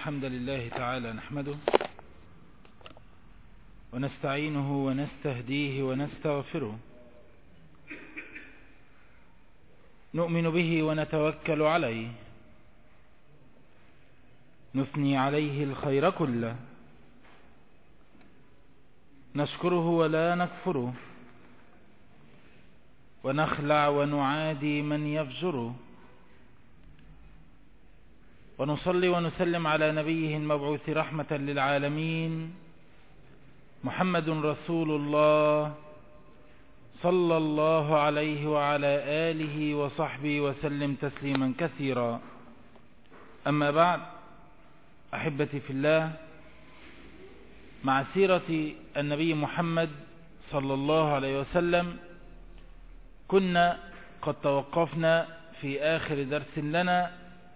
الحمد لله تعالى نحمده ونستعينه ونستهديه ونستغفره نؤمن به ونتوكل عليه نثني عليه الخير كله نشكره ولا نكفره ونخلع ونعادي من يفجره ونصلي ونسلم على نبيه المبعوث رحمة للعالمين محمد رسول الله صلى الله عليه وعلى آله وصحبه وسلم تسليما كثيرا أما بعد أحبتي في الله مع سيرة النبي محمد صلى الله عليه وسلم كنا قد توقفنا في آخر درس لنا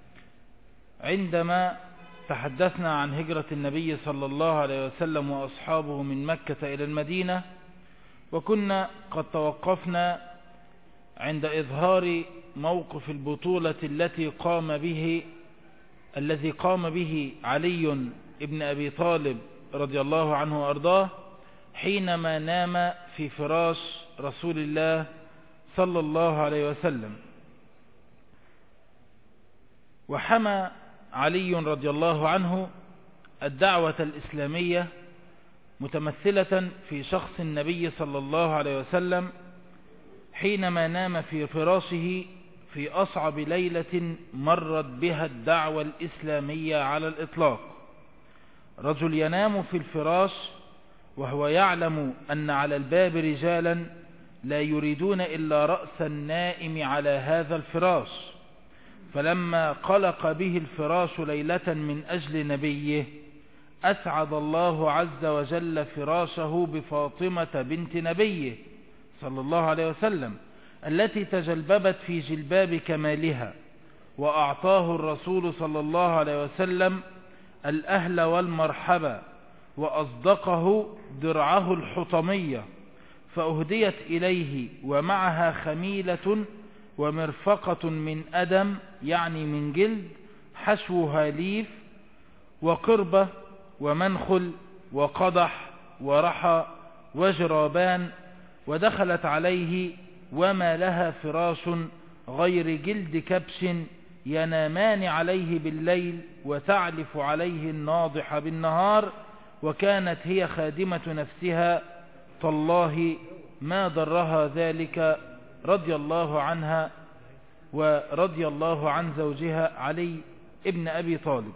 عندما تحدثنا عن هجرة النبي صلى الله عليه وسلم وأصحابه من مكة إلى المدينة وكنا قد توقفنا عند إظهار موقف البطولة التي قام به الذي قام به علي ابن أبي طالب رضي الله عنه وأرضاه حينما نام في فراش رسول الله صلى الله عليه وسلم وحمى علي رضي الله عنه الدعوة الإسلامية متمثلة في شخص النبي صلى الله عليه وسلم حينما نام في فراشه في أصعب ليلة مرت بها الدعوة الإسلامية على الإطلاق رجل ينام في الفراش وهو يعلم أن على الباب رجالا لا يريدون إلا رأس النائم على هذا الفراش فلما قلق به الفراش ليلة من أجل نبيه أسعد الله عز وجل فراشه بفاطمة بنت نبيه صلى الله عليه وسلم التي تجلببت في جلباب كمالها وأعطاه الرسول صلى الله عليه وسلم الأهل والمرحبا وأصدقه درعه الحطمية فأهديت إليه ومعها خميلة ومرفقة من أدم يعني من جلد حشوها ليف وقربة ومنخل وقضح ورحى وجرابان ودخلت عليه وما لها فراش غير جلد كبش ينامان عليه بالليل وتعلف عليه الناضح بالنهار وكانت هي خادمة نفسها تالله ما ضرها ذلك رضي الله عنها ورضي الله عن زوجها علي ابن أبي طالب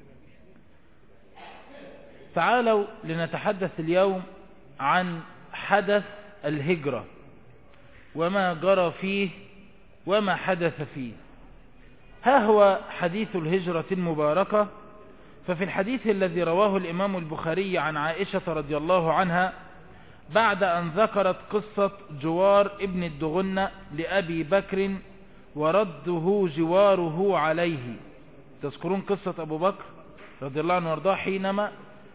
تعالوا لنتحدث اليوم عن حدث الهجرة وما جرى فيه وما حدث فيه ها هو حديث الهجرة المباركة ففي الحديث الذي رواه الإمام البخاري عن عائشة رضي الله عنها بعد أن ذكرت قصة جوار ابن الدغنة لأبي بكر ورده جواره عليه تذكرون قصة أبو بكر رضي الله عنه وارضاه حينما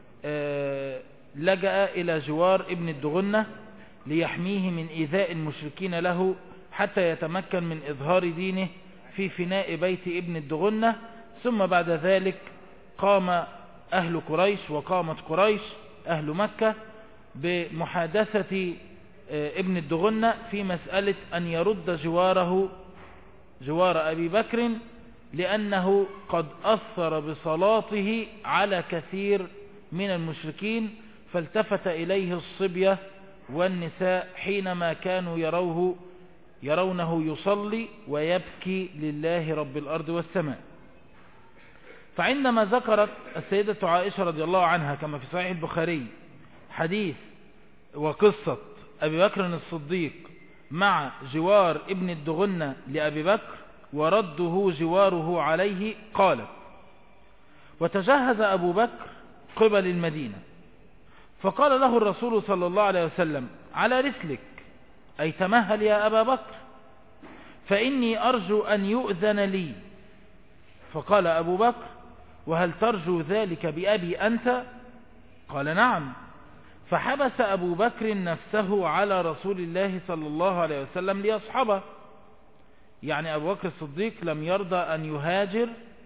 لجأ إلى جوار ابن الدغنة ليحميه من إيذاء المشركين له حتى يتمكن من إظهار دينه في فناء بيت ابن الدغنة ثم بعد ذلك قام أهل قريش وقامت قريش أهل مكة بمحادثة ابن الدغنة في مسألة أن يرد جواره جوار أبي بكر لأنه قد أثر بصلاته على كثير من المشركين فالتفت إليه الصبية والنساء حينما كانوا يروه يرونه يصلي ويبكي لله رب الأرض والسماء فعندما ذكرت السيدة عائشة رضي الله عنها كما في صحيح البخاري حديث وقصة أبي بكر الصديق مع جوار ابن الدغنة لأبي بكر ورده جواره عليه قالت وتجهز أبو بكر قبل المدينة فقال له الرسول صلى الله عليه وسلم على رسلك أي تمهل يا أبا بكر فإني أرجو أن يؤذن لي فقال أبو بكر وهل ترجو ذلك بأبي أنت قال نعم فحبس أبو بكر نفسه على رسول الله صلى الله عليه وسلم ليصحبه يعني أبو بكر الصديق لم يرضى أن يهاجر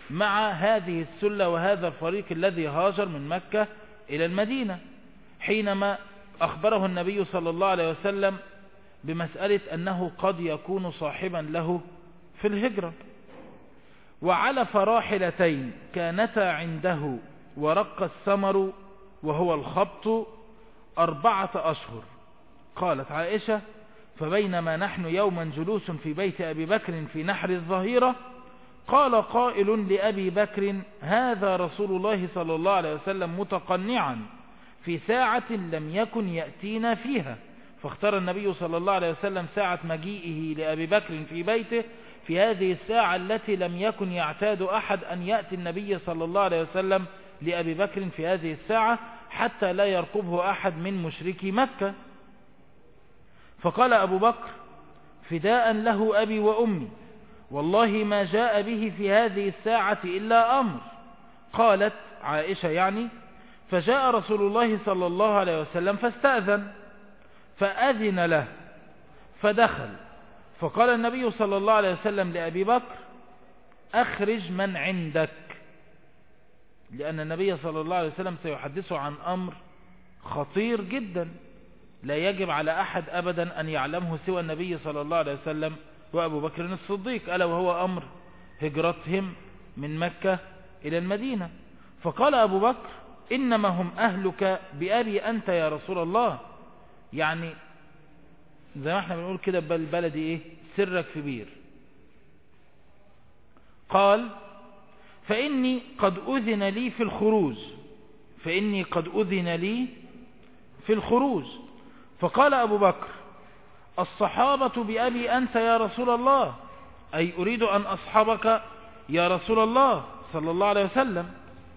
مع هذه السلة وهذا الفريق الذي هاجر من مكة إلى المدينة حينما أخبره النبي صلى الله عليه وسلم بمسألة أنه قد يكون صاحبا له في الهجرة وعلف راحلتين كانتا عنده ورق السمر وهو الخبط أربعة أشهر قالت عائشة فبينما نحن يوما جلوس في بيت أبي بكر في نحر الظهيرة قال قائل لأبي بكر هذا رسول الله صلى الله عليه وسلم متقنعا في ساعة لم يكن يأتينا فيها فاختار النبي صلى الله عليه وسلم ساعة مجيئه لأبي بكر في بيته في هذه الساعة التي لم يكن يعتاد أحد أن يأتي النبي صلى الله عليه وسلم لأبي بكر في هذه الساعة حتى لا يرقبه أحد من مشركي مكة فقال أبو بكر فداء له أبي وأمي والله ما جاء به في هذه الساعة إلا أمر قالت عائشة يعني فجاء رسول الله صلى الله عليه وسلم فاستأذن فأذن له فدخل فقال النبي صلى الله عليه وسلم لأبي بكر أخرج من عندك لأن النبي صلى الله عليه وسلم سيحدثه عن أمر خطير جدا لا يجب على أحد أبدا أن يعلمه سوى النبي صلى الله عليه وسلم وأبو بكر الصديق ألا وهو أمر هجرتهم من مكة إلى المدينة فقال أبو بكر إنما هم أهلك بأبي أنت يا رسول الله يعني زي ما احنا بنقول كده بالبلدي ايه سرك في بير قال فإني قد أذن لي في الخروج فإني قد أذن لي في الخروج فقال أبو بكر الصحابة بأبي أنت يا رسول الله أي أريد أن أصحبك يا رسول الله صلى الله عليه وسلم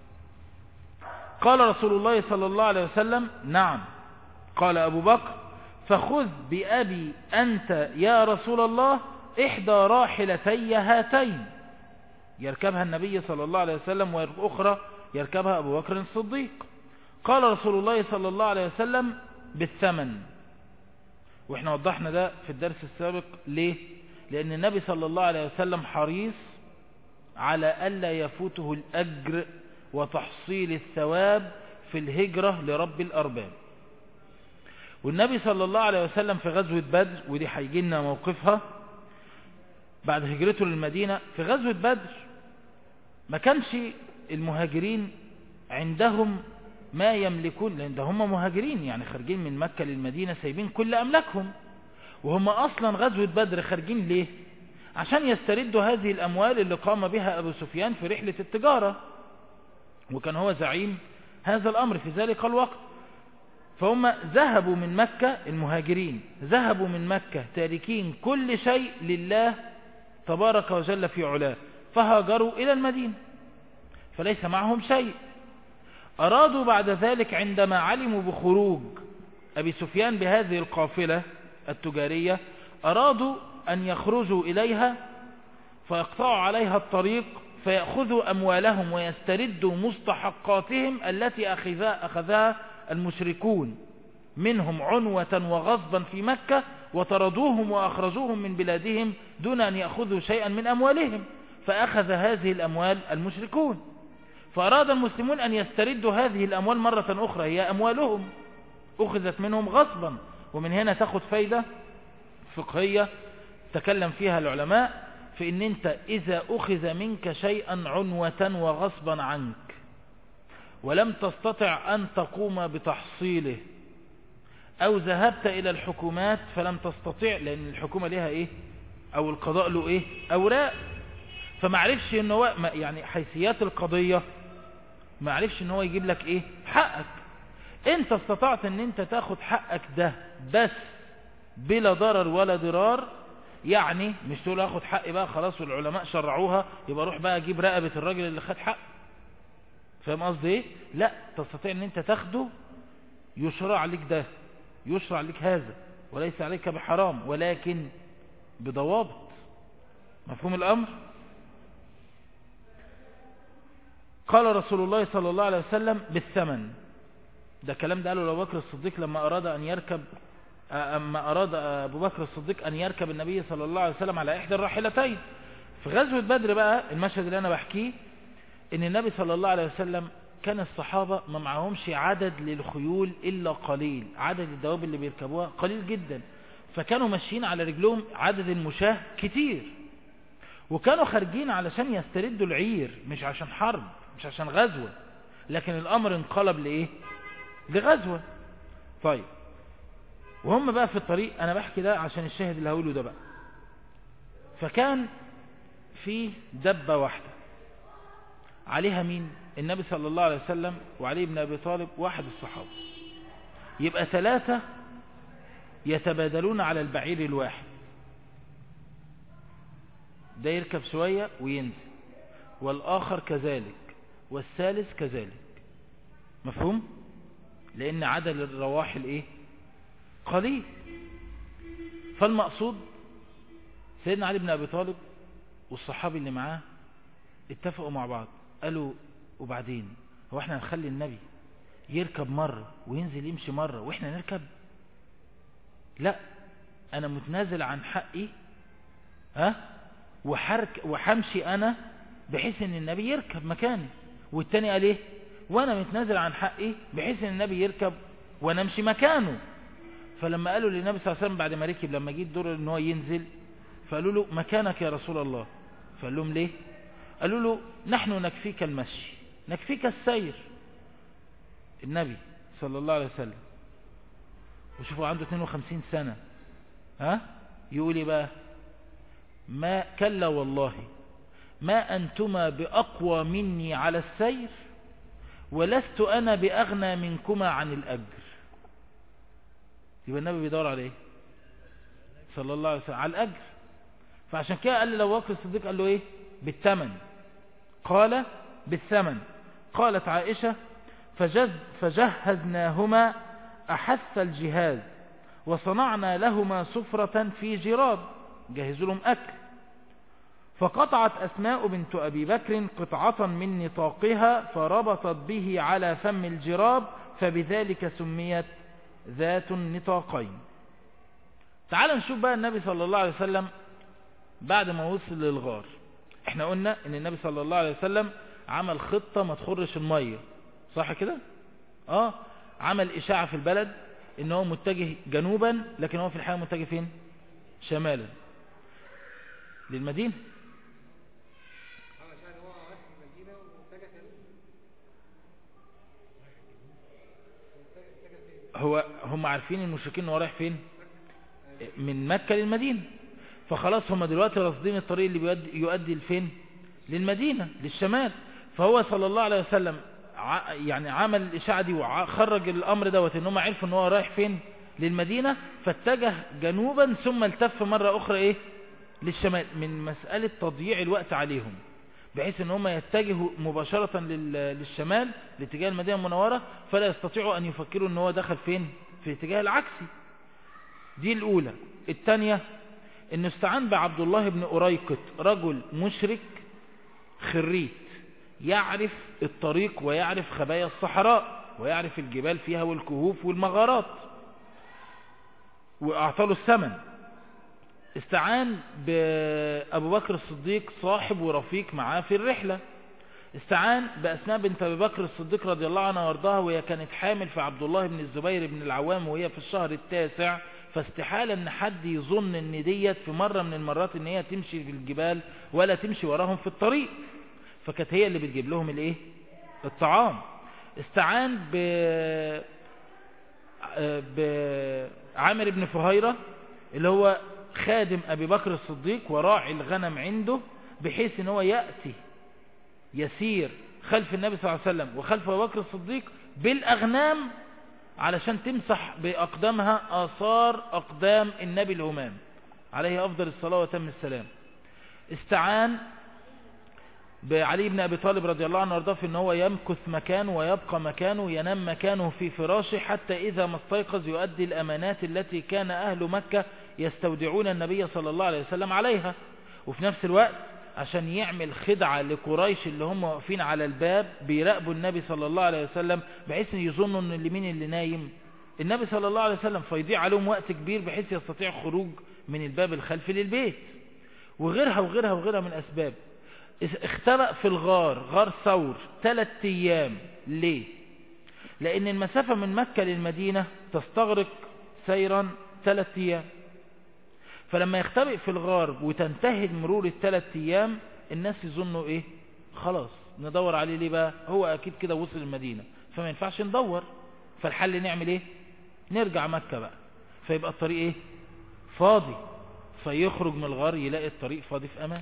قال رسول الله صلى الله عليه وسلم نعم قال أبو بكر فخذ بأبي أنت يا رسول الله إحدى راحلتي هاتين يركبها النبي صلى الله عليه وسلم وأخرى يركبها أبو بكر الصديق قال رسول الله صلى الله عليه وسلم بالثمن واحنا وضحنا ده في الدرس السابق ليه لأن النبي صلى الله عليه وسلم حريص على ألا يفوته الأجر وتحصيل الثواب في الهجرة لرب الأرباب والنبي صلى الله عليه وسلم في غزوة بدر ودي هيجي لنا موقفها بعد هجرته للمدينة في غزوة بدر ما كانش المهاجرين عندهم ما يملكون لأن ده هم مهاجرين يعني خارجين من مكة للمدينة سايبين كل أملاكهم وهم أصلا غزوة بدر خارجين ليه عشان يستردوا هذه الأموال اللي قام بها أبو سفيان في رحلة التجارة وكان هو زعيم هذا الأمر في ذلك الوقت فهم ذهبوا من مكة المهاجرين ذهبوا من مكة تاركين كل شيء لله تبارك وجل في علاه فهاجروا إلى المدينة فليس معهم شيء أرادوا بعد ذلك عندما علموا بخروج أبي سفيان بهذه القافلة التجارية أرادوا أن يخرجوا إليها فيقطعوا عليها الطريق فيأخذوا أموالهم ويستردوا مستحقاتهم التي أخذها, أخذها المشركون منهم عنوة وغصبا في مكة وطردوهم وأخرجوهم من بلادهم دون أن يأخذوا شيئا من أموالهم فأخذ هذه الأموال المشركون فأراد المسلمون أن يستردوا هذه الأموال مرة أخرى هي أموالهم أخذت منهم غصبا ومن هنا تأخذ فايدة فقهية تكلم فيها العلماء في أن أنت إذا أخذ منك شيئا عنوة وغصبا عنك ولم تستطع أن تقوم بتحصيله أو ذهبت إلى الحكومات فلم تستطيع لأن الحكومة لها إيه أو القضاء له إيه أوراق فمعرفش أنه هو يعني حيثيات القضية معرفش أنه هو يجيب لك إيه حقك أنت استطعت أن أنت تاخد حقك ده بس بلا ضرر ولا ضرار يعني مش تقول اخد حقي بقى خلاص والعلماء شرعوها يبقى روح بقى اجيب رقبة الراجل اللي خد حق فاهم قصدي ايه لا تستطيع ان انت تاخده يشرع لك ده يشرع لك هذا وليس عليك بحرام ولكن بضوابط مفهوم الامر قال رسول الله صلى الله عليه وسلم بالثمن ده كلام ده قاله لو بكر الصديق لما اراد ان يركب أما أراد أبو بكر الصديق أن يركب النبي صلى الله عليه وسلم على إحدى الراحلتين في غزوة بدر بقى المشهد اللي أنا بحكيه ان النبي صلى الله عليه وسلم كان الصحابة ما معهمش عدد للخيول إلا قليل عدد الدواب اللي بيركبوها قليل جدا فكانوا ماشيين على رجلهم عدد المشاه كتير وكانوا خارجين علشان يستردوا العير مش عشان حرب مش عشان غزوة لكن الأمر انقلب لإيه لغزوة طيب وهم بقى في الطريق أنا بحكي ده عشان الشاهد اللي هقوله ده بقى فكان في دبة واحدة عليها مين النبي صلى الله عليه وسلم وعلي بن أبي طالب واحد الصحابة يبقى ثلاثة يتبادلون على البعير الواحد ده يركب شوية وينزل والآخر كذلك والثالث كذلك مفهوم لأن عدد الرواحل إيه قليل فالمقصود سيدنا علي بن أبي طالب والصحابي اللي معاه اتفقوا مع بعض قالوا وبعدين هو احنا هنخلي النبي يركب مرة وينزل يمشي مرة واحنا نركب لا انا متنازل عن حقي ها وحرك وحمشي انا بحيث ان النبي يركب مكاني والتاني قال ايه وانا متنازل عن حقي بحيث ان النبي يركب وانا امشي مكانه فلما قالوا للنبي صلى الله عليه وسلم بعد ما ركب لما جه الدور ان هو ينزل فقالوا له مكانك يا رسول الله فقال لهم ليه قالوا له نحن نكفيك المشي نكفيك السير النبي صلى الله عليه وسلم وشوفوا عنده 52 سنة ها يقول ايه بقى ما كلا والله ما أنتما بأقوى مني على السير ولست أنا بأغنى منكما عن الأجر يبقى النبي بيدور على ايه صلى الله عليه وسلم على الأجر فعشان كده قال لي لو بكر الصديق قال له ايه بالثمن قال بالثمن قالت عائشة فجز فجهزناهما أحث الجهاز وصنعنا لهما سفرة في جراب جهزوا لهم أكل فقطعت أسماء بنت أبي بكر قطعة من نطاقها فربطت به على فم الجراب فبذلك سميت ذات النطاقين تعال نشوف بقى النبي صلى الله عليه وسلم بعد ما وصل للغار احنا قلنا ان النبي صلى الله عليه وسلم عمل خطة ما تخرش المية صح كده اه عمل اشاعة في البلد ان هو متجه جنوبا لكن هو في الحقيقة متجه فين شمالا للمدينة هو هم عارفين المشركين انه رايح فين من مكة للمدينة فخلاص هم دلوقتي راصدين الطريق اللي بيؤدي يؤدي لفين للمدينة للشمال فهو صلى الله عليه وسلم يعني عمل الإشاعة دي وخرج الأمر دوت إن هم عرفوا إن هو رايح فين للمدينة فاتجه جنوبا ثم التف مرة أخرى إيه للشمال من مسألة تضييع الوقت عليهم بحيث ان هم يتجهوا مباشرة للشمال لاتجاه المدينة المنورة فلا يستطيعوا ان يفكروا ان هو دخل فين في الاتجاه العكسي دي الاولى الثانية انه استعان بعبد الله بن أريكت رجل مشرك خريت يعرف الطريق ويعرف خبايا الصحراء ويعرف الجبال فيها والكهوف والمغارات وأعطاله الثمن استعان بأبو بكر الصديق صاحب ورفيق معاه في الرحلة استعان بأسماء بنت أبي بكر الصديق رضي الله عنها وارضاها وهي كانت حامل في عبد الله بن الزبير بن العوام وهي في الشهر التاسع فاستحالة ان حد يظن ان ديت في مرة من المرات ان هي تمشي في الجبال ولا تمشي وراهم في الطريق فكانت هي اللي بتجيب لهم الايه الطعام استعان ب بعامر بن فهيرة اللي هو خادم ابي بكر الصديق وراعي الغنم عنده بحيث ان هو يأتي يسير خلف النبي صلى الله عليه وسلم وخلف ابي بكر الصديق بالاغنام علشان تمسح بأقدامها آثار أقدام النبي الهمام عليه أفضل الصلاة وتم السلام استعان بعلي بن أبي طالب رضي الله عنه وارضاه في ان هو يمكث مكانه ويبقى مكانه ينام مكانه في فراشه حتى إذا ما استيقظ يؤدي الأمانات التي كان أهل مكة يستودعون النبي صلى الله عليه وسلم عليها وفي نفس الوقت عشان يعمل خدعة لقريش اللي هم واقفين على الباب بيراقبوا النبي صلى الله عليه وسلم بحيث يظنوا ان اللي مين اللي نايم النبي صلى الله عليه وسلم فيضيع عليهم وقت كبير بحيث يستطيع خروج من الباب الخلفي للبيت وغيرها وغيرها وغيرها من أسباب اختبأ في الغار غار ثور ثلاث ايام ليه لان المسافة من مكة للمدينة تستغرق سيرا ثلاث ايام فلما يختبئ في الغار وتنتهي مرور الثلاث ايام الناس يظنوا ايه خلاص ندور عليه ليه بقى هو اكيد كده وصل المدينة فما ينفعش ندور فالحل نعمل ايه نرجع مكة بقى فيبقى الطريق ايه فاضي فيخرج من الغار يلاقي الطريق فاضي في امان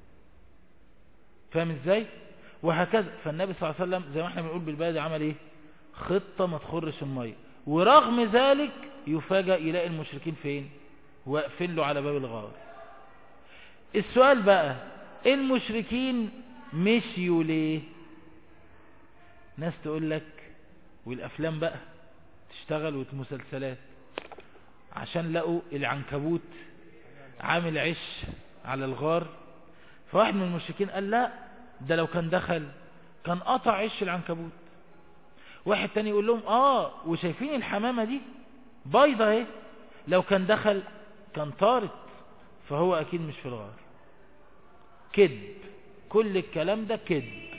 فاهم ازاي وهكذا فالنبي صلى الله عليه وسلم زي ما احنا بنقول بالبلدي عمل ايه خطة ما تخرش المية ورغم ذلك يفاجأ يلاقي المشركين فين واقفين له على باب الغار السؤال بقى المشركين مشيوا ليه ناس تقول لك والافلام بقى تشتغل وتمسلسلات عشان لقوا العنكبوت عامل عش على الغار فواحد من المشركين قال لا ده لو كان دخل كان قطع عش العنكبوت واحد تاني يقول لهم اه وشايفين الحمامة دي بيضة اهي لو كان دخل كان طارت فهو اكيد مش في الغار كذب كل الكلام ده كذب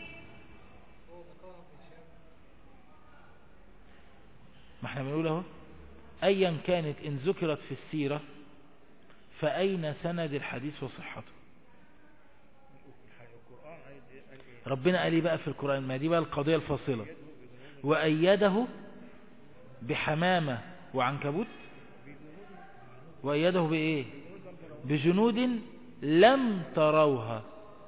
ما احنا بنقول اهو ايا كانت ان ذكرت في السيرة فاين سند الحديث وصحته ربنا قال لي بقى في القرآن ما دي بقى القضية الفاصلة وأيده بحمامة وعنكبوت وأيده بإيه بجنود لم تروها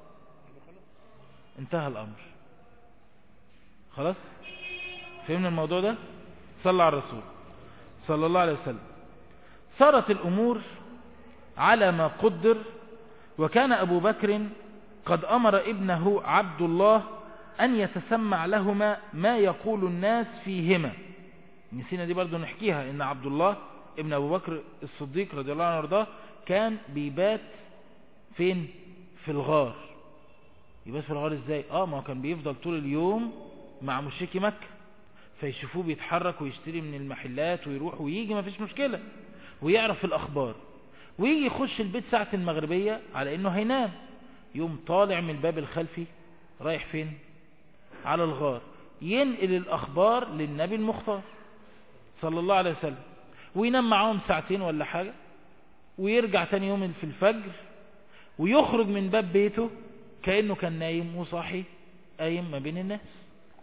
انتهى الأمر خلاص فهمنا الموضوع ده صلى على الرسول صلى الله عليه وسلم صارت الأمور على ما قدر وكان أبو بكر قد أمر ابنه عبد الله أن يتسمع لهما ما يقول الناس فيهما نسينا دي برضو نحكيها إن عبد الله ابن أبو بكر الصديق رضي الله عنه وارضاه كان بيبات فين في الغار يبات في الغار ازاي اه ما كان بيفضل طول اليوم مع مشركي مكة فيشوفوه بيتحرك ويشتري من المحلات ويروح ويجي ما فيش مشكلة ويعرف الأخبار ويجي يخش البيت ساعة المغربية على انه هينام يوم طالع من الباب الخلفي رايح فين على الغار ينقل الأخبار للنبي المختار صلى الله عليه وسلم وينام معاهم ساعتين ولا حاجة ويرجع تاني يوم في الفجر ويخرج من باب بيته كأنه كان نايم وصاحي قايم ما بين الناس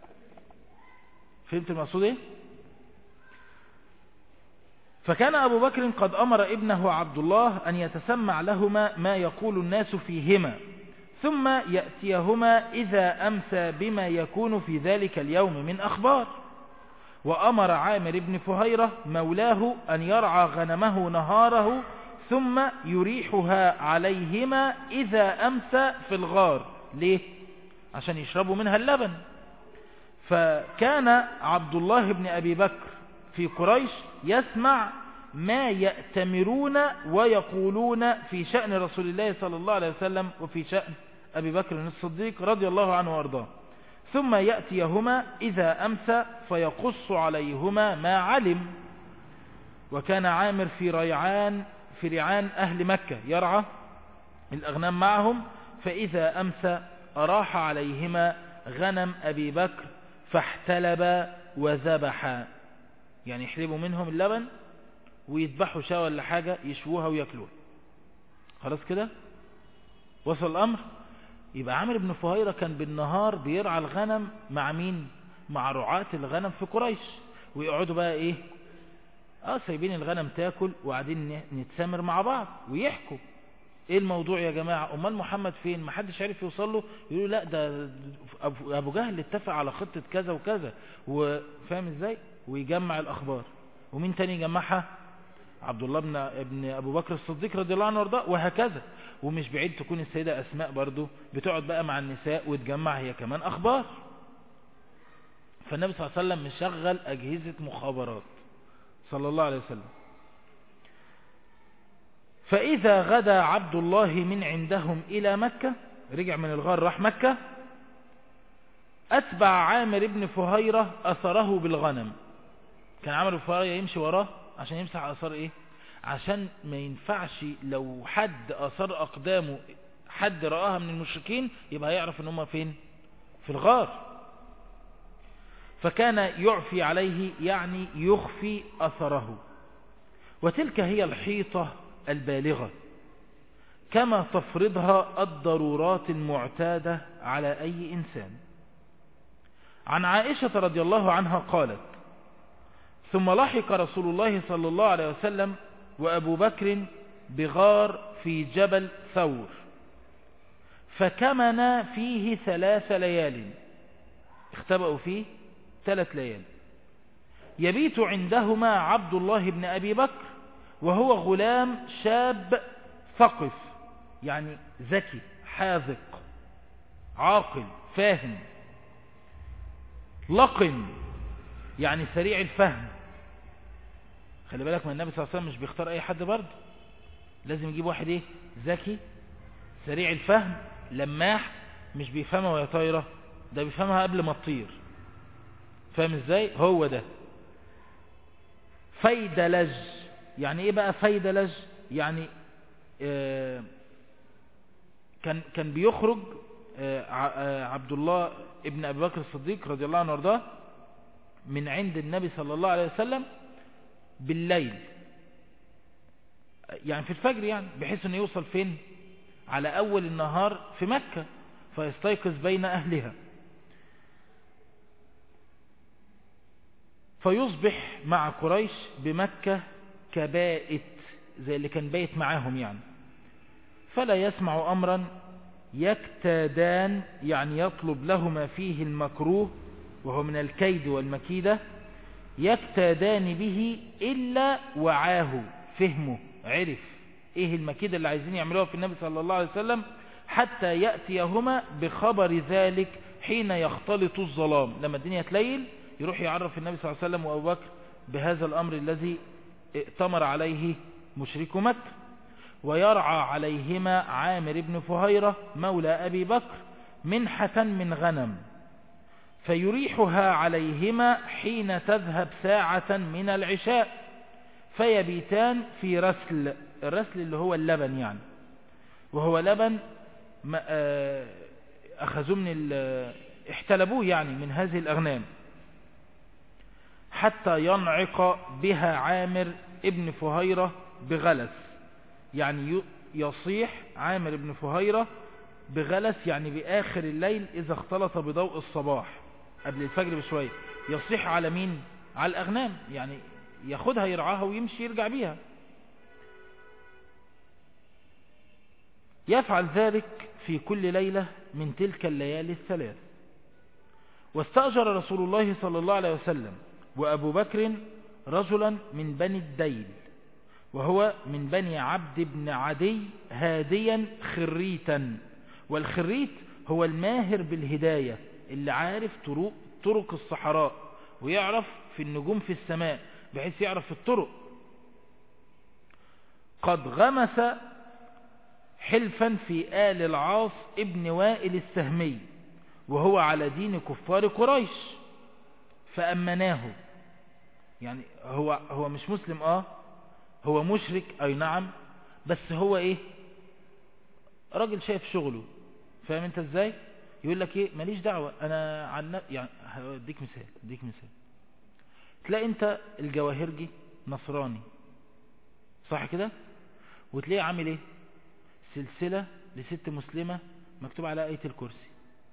فهمت المقصود ايه فكان أبو بكر قد أمر ابنه عبد الله أن يتسمع لهما ما يقول الناس فيهما ثم يأتيهما إذا أمسى بما يكون في ذلك اليوم من أخبار وأمر عامر بن فهيرة مولاه أن يرعى غنمه نهاره ثم يريحها عليهما إذا أمسى في الغار ليه؟ عشان يشربوا منها اللبن فكان عبد الله بن أبي بكر في قريش يسمع ما يأتمرون ويقولون في شأن رسول الله صلى الله عليه وسلم وفي شأن أبي بكر الصديق رضي الله عنه وارضاه ثم يأتيهما إذا أمسى فيقص عليهما ما علم وكان عامر في ريعان في ريعان أهل مكة يرعى الأغنام معهم فإذا أمسى أراح عليهما غنم أبي بكر فاحتلب وذبحا يعني يحلبوا منهم اللبن ويذبحوا شاة ولا حاجة يشووها ويأكلوها خلاص كده وصل الأمر يبقى عامر بن فهيرة كان بالنهار بيرعى الغنم مع مين مع رعاة الغنم في قريش ويقعدوا بقى ايه اه سايبين الغنم تاكل وقاعدين نتسامر مع بعض ويحكوا ايه الموضوع يا جماعة امال محمد فين ما حدش عارف يوصل له يقولوا لا ده ابو جهل اتفق على خطة كذا وكذا وفاهم ازاي ويجمع الاخبار ومين تاني يجمعها عبد الله بن ابن ابو بكر الصديق رضي الله عنه وارضاه وهكذا ومش بعيد تكون السيدة اسماء برضو بتقعد بقى مع النساء وتجمع هي كمان اخبار فالنبي صلى الله عليه وسلم مشغل اجهزة مخابرات صلى الله عليه وسلم فإذا غدا عبد الله من عندهم إلى مكة رجع من الغار راح مكة أتبع عامر بن فهيرة أثره بالغنم كان عامر بن فهيرة يمشي وراه عشان يمسح أثر إيه عشان ما ينفعش لو حد أثر أقدامه حد رآها من المشركين يبقى يعرف ان هم فين في الغار فكان يعفي عليه يعني يخفي أثره وتلك هي الحيطة البالغة كما تفرضها الضرورات المعتادة على أي إنسان عن عائشة رضي الله عنها قالت ثم لحق رسول الله صلى الله عليه وسلم وأبو بكر بغار في جبل ثور فكمنا فيه ثلاث ليال اختبأوا فيه ثلاث ليال يبيت عندهما عبد الله بن أبي بكر وهو غلام شاب ثقف يعني ذكي حاذق عاقل فاهم لقن يعني سريع الفهم خلي بالك من النبي صلى الله عليه وسلم مش بيختار اي حد برضه لازم يجيب واحد ايه ذكي سريع الفهم لماح مش بيفهمها وهي طايره ده بيفهمها قبل ما تطير فاهم ازاي هو ده فيدلج يعني ايه بقى فيدلج يعني آه كان كان بيخرج آه آه عبد الله ابن ابي بكر الصديق رضي الله عنه وارضاه من عند النبي صلى الله عليه وسلم بالليل يعني في الفجر يعني بحيث انه يوصل فين على اول النهار في مكة فيستيقظ بين اهلها فيصبح مع قريش بمكة كبائت زي اللي كان بايت معاهم يعني فلا يسمع أمرا يكتادان يعني يطلب لهما فيه المكروه وهو من الكيد والمكيدة يكتادان به إلا وعاه فهمه عرف إيه المكيدة اللي عايزين يعملوها في النبي صلى الله عليه وسلم حتى يأتيهما بخبر ذلك حين يختلط الظلام لما الدنيا تليل يروح يعرف النبي صلى الله عليه وسلم وأبو بكر بهذا الأمر الذي ائتمر عليه مشرك مكة ويرعى عليهما عامر بن فهيرة مولى أبي بكر منحة من غنم فيريحها عليهما حين تذهب ساعة من العشاء فيبيتان في رسل الرسل اللي هو اللبن يعني وهو لبن أخذوه من احتلبوه يعني من هذه الأغنام حتى ينعق بها عامر ابن فهيرة بغلس يعني يصيح عامر بن فهيرة بغلس يعني بآخر الليل إذا اختلط بضوء الصباح قبل الفجر بشوية يصيح على مين على الأغنام يعني ياخدها يرعاها ويمشي يرجع بيها يفعل ذلك في كل ليلة من تلك الليالي الثلاث واستأجر رسول الله صلى الله عليه وسلم وأبو بكر رجلا من بني الديل وهو من بني عبد بن عدي هاديا خريتا والخريت هو الماهر بالهداية اللي عارف طرق, طرق الصحراء ويعرف في النجوم في السماء بحيث يعرف الطرق قد غمس حلفا في آل العاص ابن وائل السهمي وهو على دين كفار قريش فأمناه يعني هو هو مش مسلم اه هو مشرك اي نعم بس هو ايه راجل شايف شغله فاهم انت ازاي يقول لك ايه ماليش دعوة انا عن يعني هديك مثال اديك مثال تلاقي انت الجواهرجي نصراني صح كده وتلاقيه عامل ايه سلسلة لست مسلمة مكتوب على آية الكرسي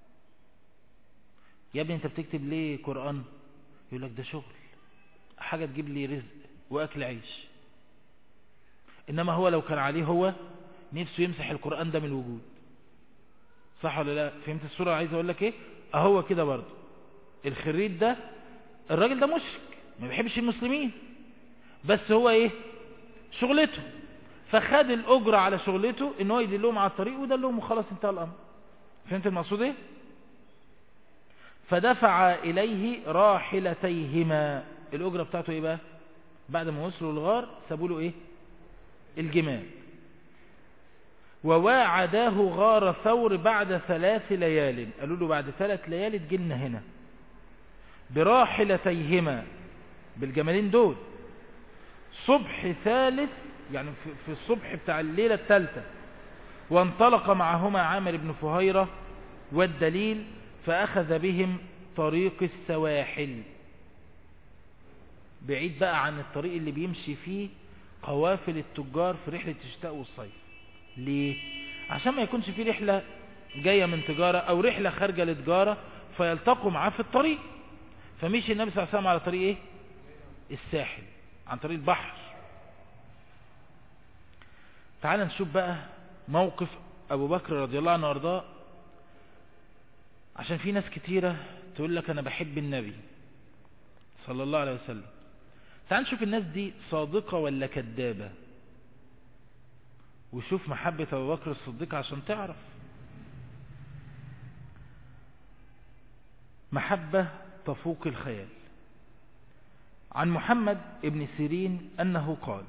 يا ابني انت بتكتب ليه قرآن يقول لك ده شغل حاجة تجيب لي رزق واكل عيش انما هو لو كان عليه هو نفسه يمسح القرآن ده من الوجود صح ولا لا فهمت الصورة عايز اقول لك ايه اهو كده برضه الخريج ده الراجل ده مشرك ما بيحبش المسلمين بس هو ايه شغلته فخد الاجرة على شغلته ان هو يدلهم على الطريق ودلهم وخلاص انتهى الامر فهمت المقصود ايه فدفع اليه راحلتيهما الاجرة بتاعته ايه بقى بعد ما وصلوا الغار سابوا له ايه الجمال وواعداه غار ثور بعد ثلاث ليال قالوا له بعد ثلاث ليال تجيلنا هنا براحلتيهما بالجمالين دول صبح ثالث يعني في الصبح بتاع الليلة الثالثة وانطلق معهما عامر بن فهيرة والدليل فأخذ بهم طريق السواحل بعيد بقى عن الطريق اللي بيمشي فيه قوافل التجار في رحلة الشتاء والصيف ليه؟ عشان ما يكونش فيه رحلة جاية من تجارة أو رحلة خارجة لتجارة فيلتقوا معاه في الطريق فمشي النبي صلى الله عليه وسلم على طريق ايه؟ الساحل عن طريق البحر تعال نشوف بقى موقف أبو بكر رضي الله عنه وارضاه عشان في ناس كتيرة تقول لك أنا بحب النبي صلى الله عليه وسلم تعال نشوف الناس دي صادقة ولا كذابة وشوف محبة أبو بكر الصديق عشان تعرف محبة تفوق الخيال عن محمد ابن سيرين أنه قال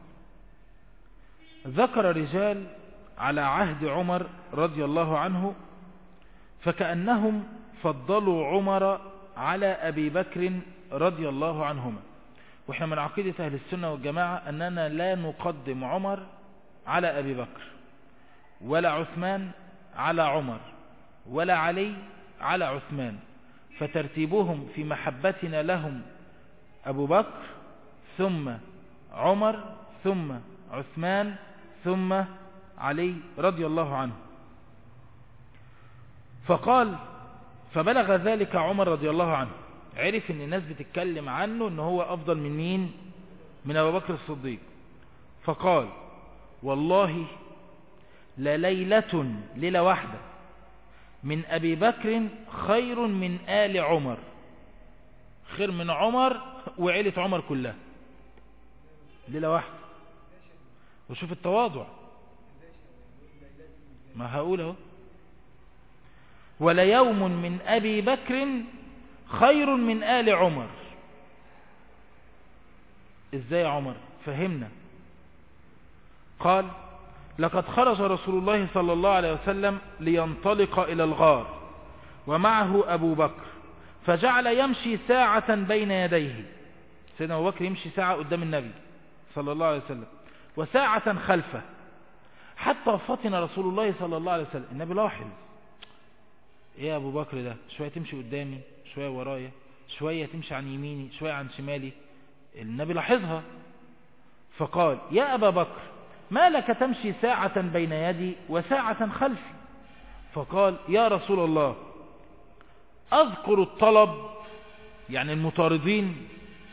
ذكر رجال على عهد عمر رضي الله عنه فكأنهم فضلوا عمر على أبي بكر رضي الله عنهما وإحنا من عقيدة أهل السنة والجماعة أننا لا نقدم عمر على أبي بكر ولا عثمان على عمر ولا علي على عثمان فترتيبهم في محبتنا لهم أبو بكر ثم عمر ثم عثمان ثم علي رضي الله عنه فقال فبلغ ذلك عمر رضي الله عنه عرف ان الناس بتتكلم عنه ان هو افضل من مين من ابو بكر الصديق فقال والله لليلة ليلة واحدة من ابي بكر خير من آل عمر خير من عمر وعيلة عمر كلها ليلة واحدة وشوف التواضع ما هقول اهو وليوم من أبي بكر خير من آل عمر ازاي عمر فهمنا قال لقد خرج رسول الله صلى الله عليه وسلم لينطلق إلى الغار ومعه أبو بكر فجعل يمشي ساعة بين يديه سيدنا أبو بكر يمشي ساعة قدام النبي صلى الله عليه وسلم وساعة خلفه حتى فطن رسول الله صلى الله عليه وسلم النبي لاحظ ايه يا ابو بكر ده شوية تمشي قدامي شوية ورايا شوية تمشي عن يميني شوية عن شمالي النبي لاحظها فقال يا ابا بكر ما لك تمشي ساعة بين يدي وساعة خلفي فقال يا رسول الله اذكر الطلب يعني المطاردين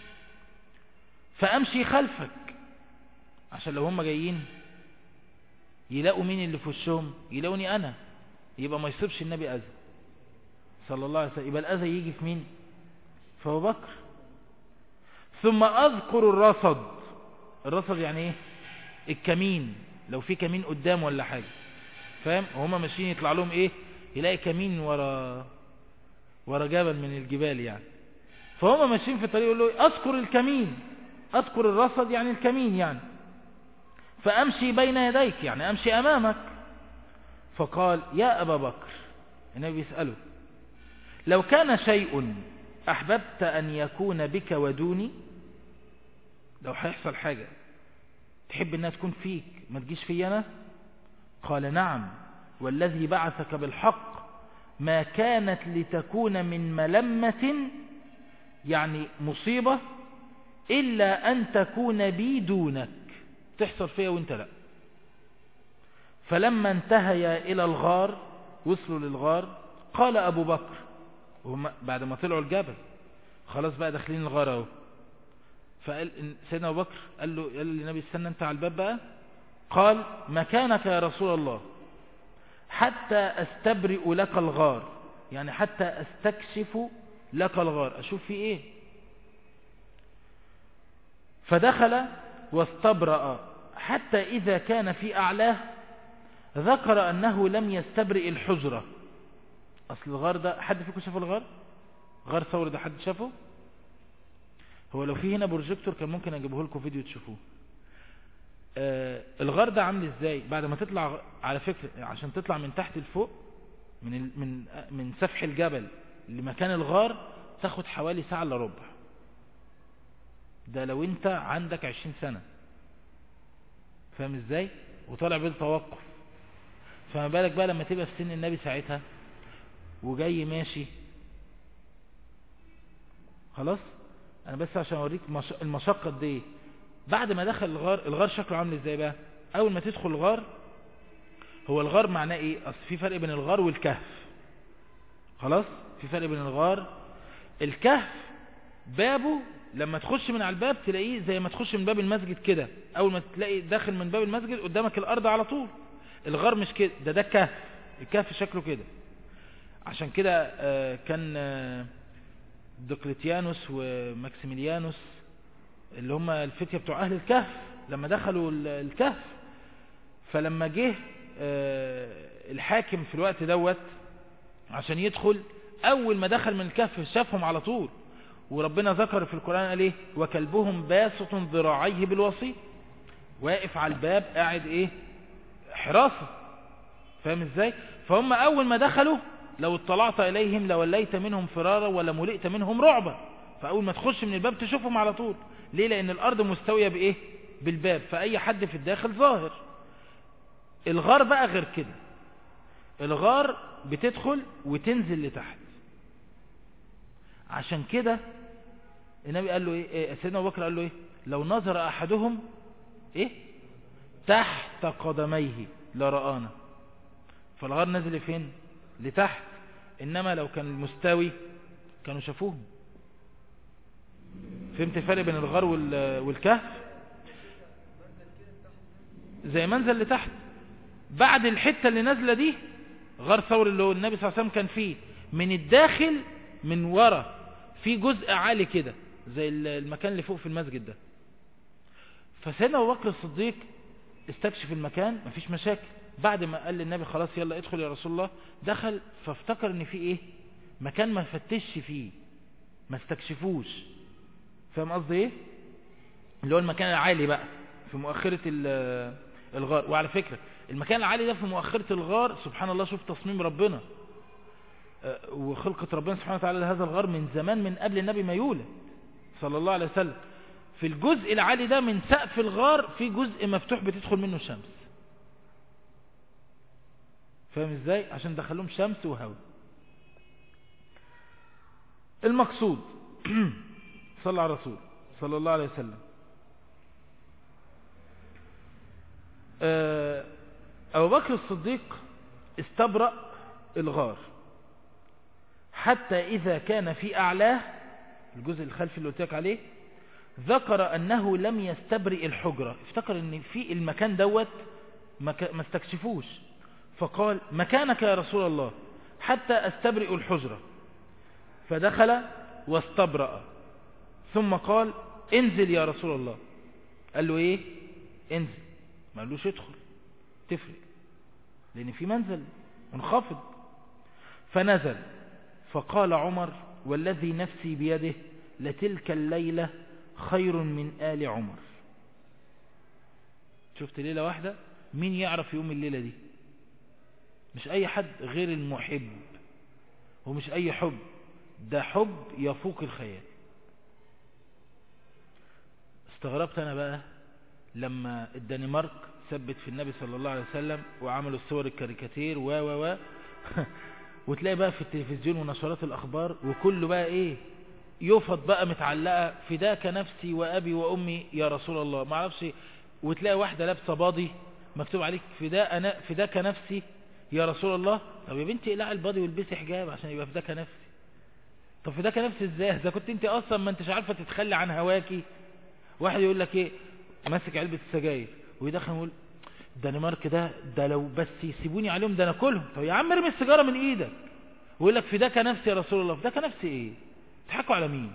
فامشي خلفك عشان لو هم جايين يلاقوا مين اللي في وشهم يلاقوني انا يبقى ما يصيبش النبي اذى صلى الله عليه وسلم يبقى الاذى يجي في مين في ابو بكر ثم اذكر الرصد الرصد يعني ايه الكمين لو في كمين قدام ولا حاجة فاهم وهما ماشيين يطلع لهم ايه يلاقي كمين ورا ورا جبل من الجبال يعني فهما ماشيين في الطريق يقول له اذكر الكمين اذكر الرصد يعني الكمين يعني فامشي بين يديك يعني امشي امامك فقال يا ابا بكر النبي يسأله لو كان شيء احببت ان يكون بك ودوني لو هيحصل حاجة تحب انها تكون فيك ما تجيش في انا قال نعم والذي بعثك بالحق ما كانت لتكون من ملمة يعني مصيبة إلا أن تكون بي دونك تحصل فيها وانت لا فلما انتهيا إلى الغار وصلوا للغار قال أبو بكر بعد ما طلعوا الجبل خلاص بقى داخلين الغار اهو فقال سيدنا أبو بكر قال له قال للنبي استنى انت على الباب بقى قال مكانك يا رسول الله حتى استبرئ لك الغار يعني حتى استكشف لك الغار اشوف في ايه فدخل واستبرأ حتى إذا كان في أعلاه ذكر أنه لم يستبرئ الحجرة أصل الغار ده حد فيكم شافه الغار غار ثور ده حد شافه هو لو في هنا بروجيكتور كان ممكن أجيبه لكم فيديو تشوفوه آه الغار ده عامل ازاي بعد ما تطلع على فكرة عشان تطلع من تحت لفوق من من من سفح الجبل لمكان الغار تاخد حوالي ساعة الا ربع ده لو انت عندك عشرين سنة فاهم ازاي وطالع بالتوقف فما بالك بقى لما تبقى في سن النبي ساعتها وجاي ماشي خلاص انا بس عشان اوريك المشقة دي بعد ما دخل الغار الغار شكله عامل ازاي بقى اول ما تدخل الغار هو الغار معناه ايه اصل في فرق بين الغار والكهف خلاص في فرق بين الغار الكهف بابه لما تخش من على الباب تلاقيه زي ما تخش من باب المسجد كده اول ما تلاقي داخل من باب المسجد قدامك الارض على طول الغار مش كده ده ده الكهف الكهف شكله كده عشان كده كان دقلتيانوس وماكسيميليانوس اللي هم الفتية بتوع اهل الكهف لما دخلوا الكهف فلما جه الحاكم في الوقت دوت عشان يدخل اول ما دخل من الكهف شافهم على طول وربنا ذكر في القرآن قال ايه وكلبهم باسط ذراعيه بالوسيط واقف على الباب قاعد ايه حراسة فاهم ازاي فهم اول ما دخلوا لو اطلعت اليهم لوليت منهم فرارا ولا ملئت منهم رعبا فاول ما تخش من الباب تشوفهم على طول ليه لان الارض مستوية بايه بالباب فاي حد في الداخل ظاهر الغار بقى غير كده الغار بتدخل وتنزل لتحت عشان كده النبي قال له ايه سيدنا ابو بكر قال له ايه لو نظر احدهم ايه تحت قدميه لرآنا فالغار نزل فين لتحت انما لو كان المستوي كانوا شافوهم فهمت الفرق بين الغار والكهف زي منزل لتحت بعد الحتة اللي نازلة دي غار ثور اللي هو النبي صلى الله عليه وسلم كان فيه من الداخل من ورا في جزء عالي كده زي المكان اللي فوق في المسجد ده فسيدنا ابو بكر الصديق استكشف المكان مفيش مشاكل بعد ما قال للنبي خلاص يلا ادخل يا رسول الله دخل فافتكر ان في ايه مكان ما فتش فيه ما استكشفوش فاهم قصدي ايه اللي هو المكان العالي بقى في مؤخرة الغار وعلى فكرة المكان العالي ده في مؤخرة الغار سبحان الله شوف تصميم ربنا وخلقة ربنا سبحانه وتعالى لهذا الغار من زمان من قبل النبي ما يولد صلى الله عليه وسلم في الجزء العالي ده من سقف الغار في جزء مفتوح بتدخل منه الشمس فاهم ازاي عشان دخلهم شمس وهواء المقصود صلى على رسول صلى الله عليه وسلم أبو بكر الصديق استبرأ الغار حتى إذا كان في أعلاه الجزء الخلفي اللي قلت لك عليه ذكر أنه لم يستبرئ الحجرة افتكر أن في المكان دوت ما استكشفوش فقال مكانك يا رسول الله حتى استبرئ الحجرة فدخل واستبرأ ثم قال انزل يا رسول الله قال له ايه انزل ما قالوش ادخل تفرق لان في منزل منخفض فنزل فقال عمر والذي نفسي بيده لتلك الليلة خير من آل عمر شفت ليلة واحدة مين يعرف يوم الليلة دي مش اي حد غير المحب ومش اي حب ده حب يفوق الخيال استغربت انا بقى لما الدنمارك ثبت في النبي صلى الله عليه وسلم وعملوا الصور الكاريكاتير و و و وتلاقي بقى في التلفزيون ونشرات الاخبار وكله بقى ايه يفض بقى متعلقة فداك نفسي وابي وامي يا رسول الله ما اعرفش وتلاقي واحدة لابسة باضي مكتوب عليك فداك فداك نفسي يا رسول الله طب يا بنتي اقلعي الباضي والبسي حجاب عشان يبقى فداك نفسي طب فداك نفسي ازاي اذا كنت انت اصلا ما انتش عارفه تتخلي عن هواكي واحد يقول لك ايه ماسك علبه السجاير ويدخل يقول الدنمارك ده ده لو بس يسيبوني عليهم ده انا كلهم طب يا عم ارمي السيجاره من ايدك ويقول لك فداك نفسي يا رسول الله فداك نفسي ايه تضحكوا على مين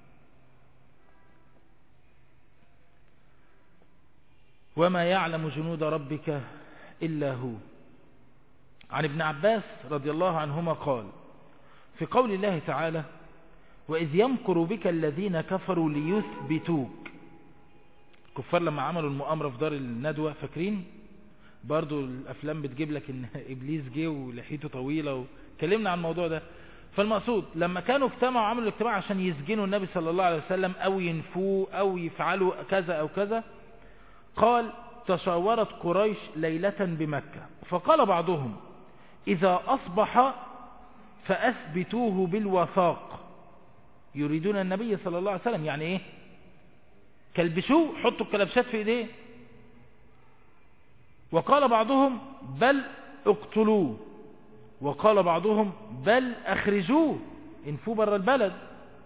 وما يعلم جنود ربك إلا هو عن ابن عباس رضي الله عنهما قال في قول الله تعالى وإذ يمكر بك الذين كفروا ليثبتوك الكفار لما عملوا المؤامرة في دار الندوة فاكرين برضو الأفلام بتجيب لك إن إبليس جه ولحيته طويلة وكلمنا عن الموضوع ده فالمقصود لما كانوا اجتمعوا عملوا الاجتماع عشان يسجنوا النبي صلى الله عليه وسلم أو ينفوه أو يفعلوا كذا أو كذا قال تشاورت قريش ليلة بمكة فقال بعضهم إذا أصبح فأثبتوه بالوثاق يريدون النبي صلى الله عليه وسلم يعني إيه كلبشوه حطوا الكلبشات في إيديه وقال بعضهم بل اقتلوه وقال بعضهم بل أخرجوه انفوا بر البلد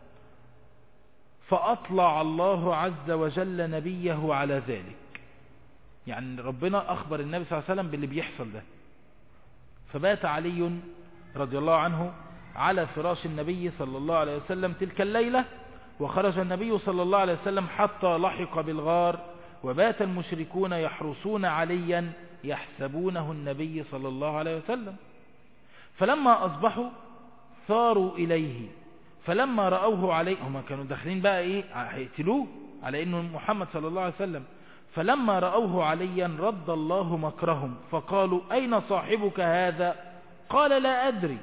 فأطلع الله عز وجل نبيه على ذلك يعني ربنا أخبر النبي صلى الله عليه وسلم باللي بيحصل ده فبات علي رضي الله عنه على فراش النبي صلى الله عليه وسلم تلك الليلة وخرج النبي صلى الله عليه وسلم حتى لحق بالغار وبات المشركون يحرسون عليا يحسبونه النبي صلى الله عليه وسلم فلما أصبحوا ثاروا إليه فلما رأوه عليه هم كانوا داخلين بقى إيه هيقتلوه على إنه محمد صلى الله عليه وسلم فلما رأوه عليا رد الله مكرهم فقالوا أين صاحبك هذا قال لا أدري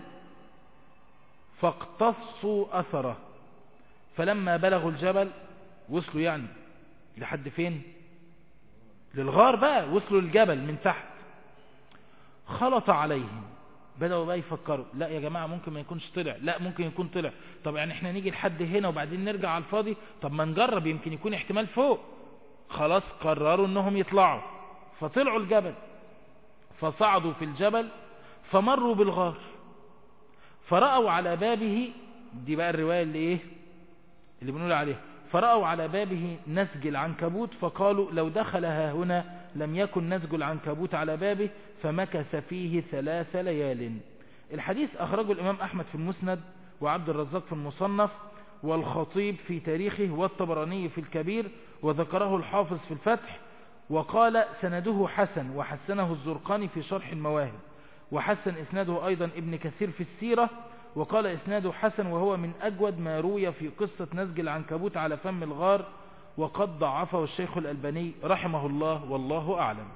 فاقتصوا أثره فلما بلغوا الجبل وصلوا يعني لحد فين للغار بقى وصلوا للجبل من تحت خلط عليهم بدأوا بقى يفكروا لا يا جماعة ممكن ما يكونش طلع لا ممكن يكون طلع طب يعني احنا نيجي لحد هنا وبعدين نرجع على الفاضي طب ما نجرب يمكن يكون احتمال فوق خلاص قرروا انهم يطلعوا فطلعوا الجبل فصعدوا في الجبل فمروا بالغار فرأوا على بابه دي بقى الرواية اللي ايه اللي بنقول عليها فرأوا على بابه نسج العنكبوت فقالوا لو دخلها هنا لم يكن نسج العنكبوت على بابه فمكث فيه ثلاث ليال الحديث أخرجه الإمام أحمد في المسند وعبد الرزاق في المصنف والخطيب في تاريخه والطبراني في الكبير وذكره الحافظ في الفتح وقال سنده حسن وحسنه الزرقاني في شرح المواهب وحسن إسناده أيضا ابن كثير في السيرة وقال إسناده حسن وهو من أجود ما روي في قصة نسج العنكبوت على فم الغار وقد ضعفه الشيخ الألباني رحمه الله والله أعلم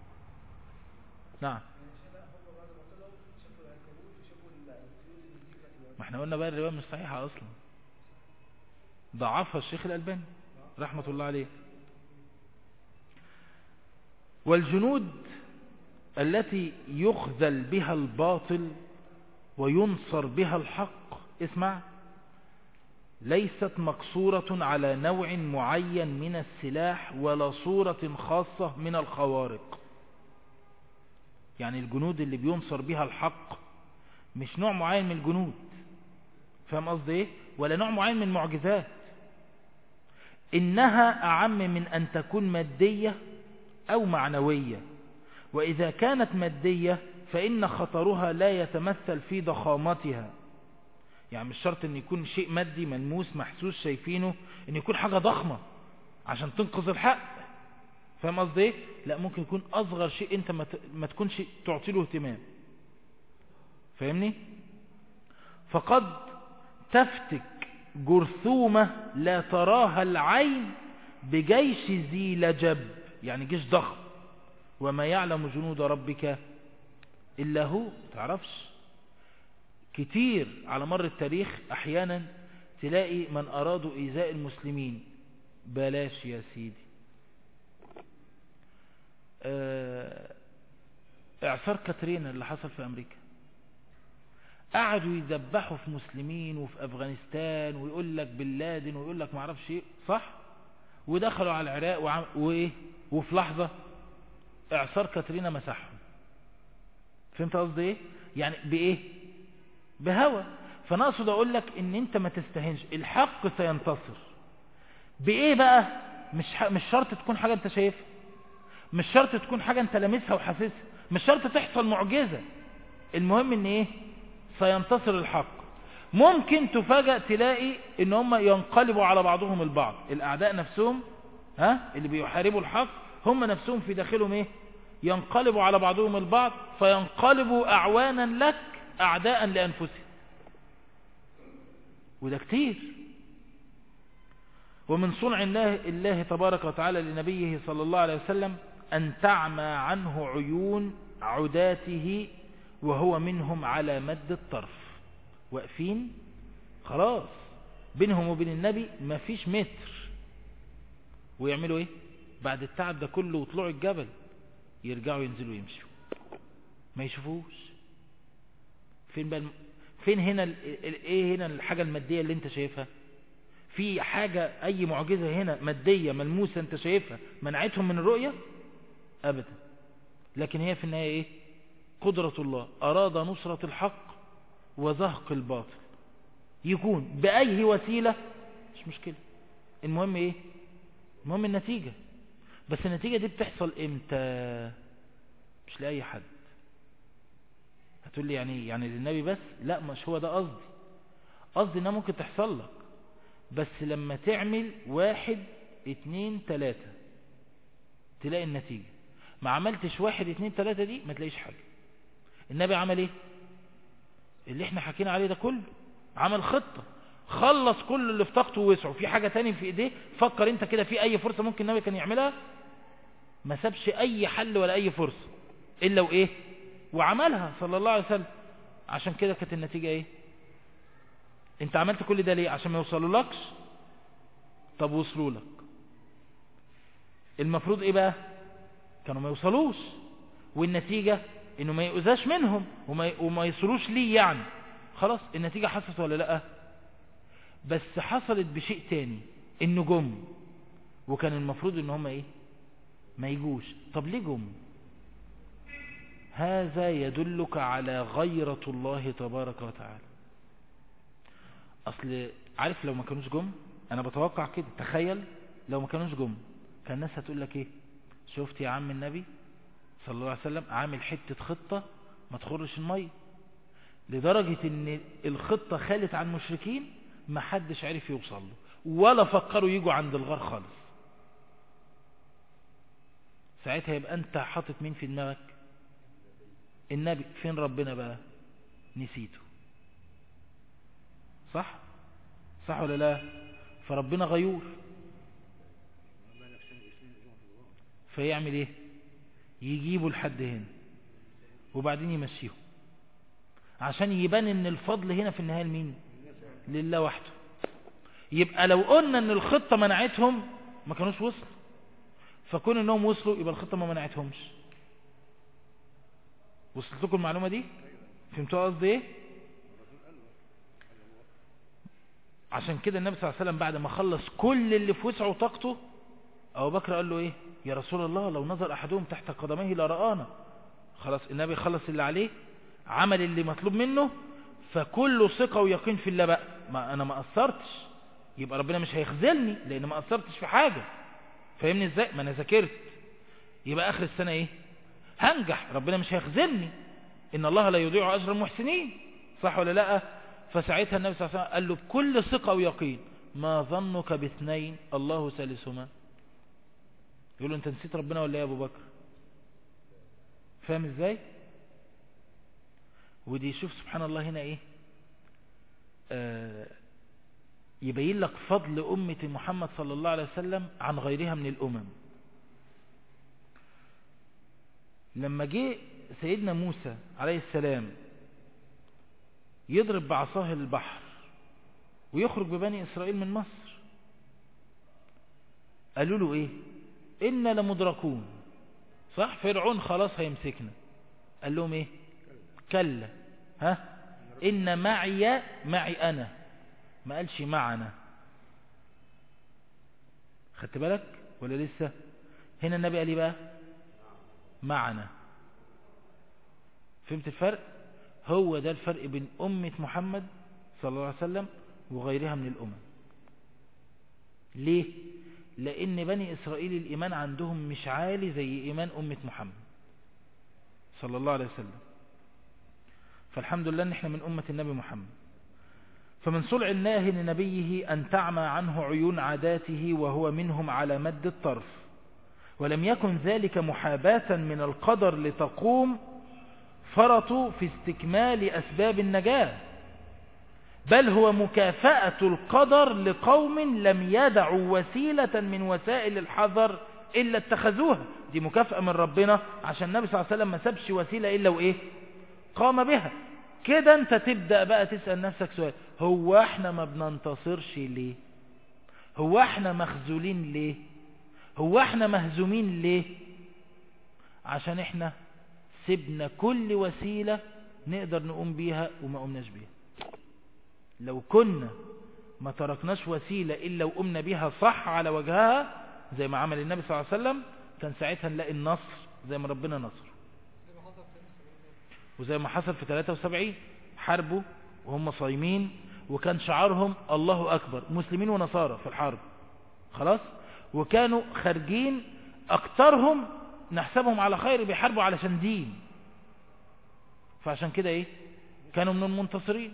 نعم ما احنا قلنا بقى الرواية مش صحيحة أصلا ضعفها الشيخ الألباني رحمة الله عليه والجنود التي يخذل بها الباطل وينصر بها الحق اسمع ليست مقصورة على نوع معين من السلاح ولا صورة خاصة من الخوارق يعني الجنود اللي بينصر بها الحق مش نوع معين من الجنود فاهم قصدي ايه ولا نوع معين من المعجزات إنها أعم من أن تكون مادية أو معنوية وإذا كانت مادية فإن خطرها لا يتمثل في ضخامتها يعني مش شرط أن يكون شيء مادي ملموس محسوس شايفينه أن يكون حاجة ضخمة عشان تنقذ الحق فاهم قصدي ايه لا ممكن يكون أصغر شيء أنت ما تكونش تعطي له اهتمام فاهمني فقد تفتك جرثومة لا تراها العين بجيش ذي لجب يعني جيش ضخم وما يعلم جنود ربك إلا هو تعرفش كتير على مر التاريخ أحيانا تلاقي من أرادوا إيذاء المسلمين بلاش يا سيدي اعصار كاترينا اللي حصل في أمريكا قعدوا يذبحوا في مسلمين وفي أفغانستان ويقول لك بن لادن ويقول لك معرفش ايه صح ودخلوا على العراق وعم... وايه وفي لحظة اعصار كاترينا مسحهم فهمت قصدي ايه يعني بايه بهوى فانا اقصد اقول لك ان انت ما تستهنش الحق سينتصر بايه بقى مش ح... مش شرط تكون حاجة انت شايفها مش شرط تكون حاجة انت لامسها وحاسسها مش شرط تحصل معجزة المهم ان ايه سينتصر الحق ممكن تفاجأ تلاقي ان هم ينقلبوا على بعضهم البعض الاعداء نفسهم ها اللي بيحاربوا الحق هم نفسهم في داخلهم ايه ينقلبوا على بعضهم البعض فينقلبوا اعوانا لك اعداء لانفسهم وده كتير ومن صنع الله, الله تبارك وتعالى لنبيه صلى الله عليه وسلم أن تعمى عنه عيون عداته وهو منهم على مد الطرف واقفين خلاص بينهم وبين النبي ما فيش متر ويعملوا ايه بعد التعب ده كله وطلوع الجبل يرجعوا ينزلوا يمشوا ما يشوفوش فين بقى الم... فين هنا ال... ال... ايه هنا الحاجة المادية اللي انت شايفها في حاجة اي معجزة هنا مادية ملموسة انت شايفها منعتهم من الرؤية ابدا لكن هي في النهاية ايه قدرة الله اراد نصرة الحق وزهق الباطل يكون بأي وسيلة مش مشكلة المهم ايه المهم النتيجة بس النتيجة دي بتحصل امتى مش لأي حد هتقول لي يعني يعني للنبي بس لا مش هو ده قصدي قصدي انها ممكن تحصل لك بس لما تعمل واحد اتنين تلاتة تلاقي النتيجة ما عملتش واحد اتنين تلاتة دي ما تلاقيش حاجة النبي عمل ايه اللي احنا حكينا عليه ده كله عمل خطة خلص كل اللي في طاقته ووسعه في حاجة تاني في ايديه فكر انت كده في اي فرصة ممكن النبي كان يعملها ما سابش اي حل ولا اي فرصة الا وايه وعملها صلى الله عليه وسلم عشان كده كانت النتيجة ايه انت عملت كل ده ليه عشان ما يوصلوا لكش طب وصلوا لك المفروض ايه بقى كانوا ما يوصلوش والنتيجة انه ما يؤذاش منهم وما, وما يصلوش ليه يعني خلاص النتيجة حصلت ولا لا بس حصلت بشيء تاني انه جم وكان المفروض ان هم ايه ما يجوش طب ليه جم هذا يدلك على غيرة الله تبارك وتعالى اصل عارف لو ما كانوش جم انا بتوقع كده تخيل لو ما كانوش جم كان الناس هتقول لك ايه شفت يا عم النبي صلى الله عليه وسلم عامل حتة خطة ما تخرش المية لدرجة ان الخطة خالت عن مشركين ما حدش عرف يوصل له ولا فكروا يجوا عند الغار خالص ساعتها يبقى انت حاطط مين في دماغك النبي فين ربنا بقى نسيته صح صح ولا لا فربنا غيور فيعمل ايه يجيبوا لحد هنا وبعدين يمشيهم عشان يبان ان الفضل هنا في النهاية لمين لله وحده يبقى لو قلنا ان الخطة منعتهم ما كانوش وصلوا فكون انهم وصلوا يبقى الخطة ما منعتهمش وصلت لكم المعلومة دي فهمتوا قصدي ايه عشان كده النبي صلى الله عليه وسلم بعد ما خلص كل اللي في وسعه وطاقته ابو بكر قال له ايه يا رسول الله لو نظر احدهم تحت قدميه لرآنا خلاص النبي خلص اللي عليه عمل اللي مطلوب منه فكله ثقة ويقين في الله بقى ما انا ما قصرتش يبقى ربنا مش هيخذلني لان ما قصرتش في حاجة فاهمني ازاي ما انا ذاكرت يبقى اخر السنة ايه هنجح ربنا مش هيخذلني ان الله لا يضيع اجر المحسنين صح ولا لا فساعتها النبي صلى الله عليه وسلم قال له بكل ثقة ويقين ما ظنك باثنين الله ثالثهما يقول له انت نسيت ربنا ولا ايه يا ابو بكر فاهم ازاي ودي شوف سبحان الله هنا ايه آه يبين لك فضل أمة محمد صلى الله عليه وسلم عن غيرها من الأمم لما جه سيدنا موسى عليه السلام يضرب بعصاه البحر ويخرج ببني إسرائيل من مصر قالوا له ايه إنا لمدركون صح فرعون خلاص هيمسكنا قال لهم ايه كلا ها إن معي معي أنا ما قالش معنا خدت بالك ولا لسه هنا النبي قال ايه بقى معنا فهمت الفرق هو ده الفرق بين أمة محمد صلى الله عليه وسلم وغيرها من الأمم ليه لأن بني إسرائيل الإيمان عندهم مش عالي زي إيمان أمة محمد صلى الله عليه وسلم فالحمد لله ان احنا من أمة النبي محمد فمن صلع الله لنبيه أن تعمى عنه عيون عاداته وهو منهم على مد الطرف ولم يكن ذلك محاباة من القدر لتقوم فرطوا في استكمال أسباب النجاة بل هو مكافأة القدر لقوم لم يدعوا وسيلة من وسائل الحذر إلا اتخذوها دي مكافأة من ربنا عشان النبي صلى الله عليه وسلم ما سابش وسيلة إلا وإيه قام بها كده انت تبدأ بقى تسأل نفسك سؤال هو احنا ما بننتصرش ليه هو احنا مخزولين ليه هو احنا مهزومين ليه عشان احنا سيبنا كل وسيلة نقدر نقوم بيها وما قمناش بيها لو كنا ما تركناش وسيلة إلا وقمنا بيها صح على وجهها زي ما عمل النبي صلى الله عليه وسلم كان ساعتها نلاقي النصر زي ما ربنا نصر وزي ما حصل في 73 حاربوا وهم صايمين وكان شعارهم الله أكبر مسلمين ونصارى في الحرب خلاص وكانوا خارجين أكترهم نحسبهم على خير بيحاربوا علشان دين فعشان كده ايه كانوا من المنتصرين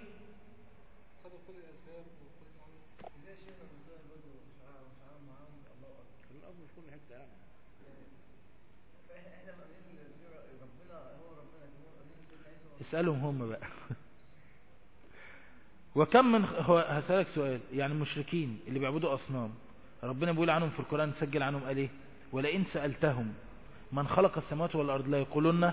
اسألهم هم بقى وكم من هو هسألك سؤال يعني المشركين اللي بيعبدوا أصنام ربنا بيقول عنهم في القرآن سجل عنهم قال ايه ولئن سألتهم من خلق السماوات والأرض لا يقولون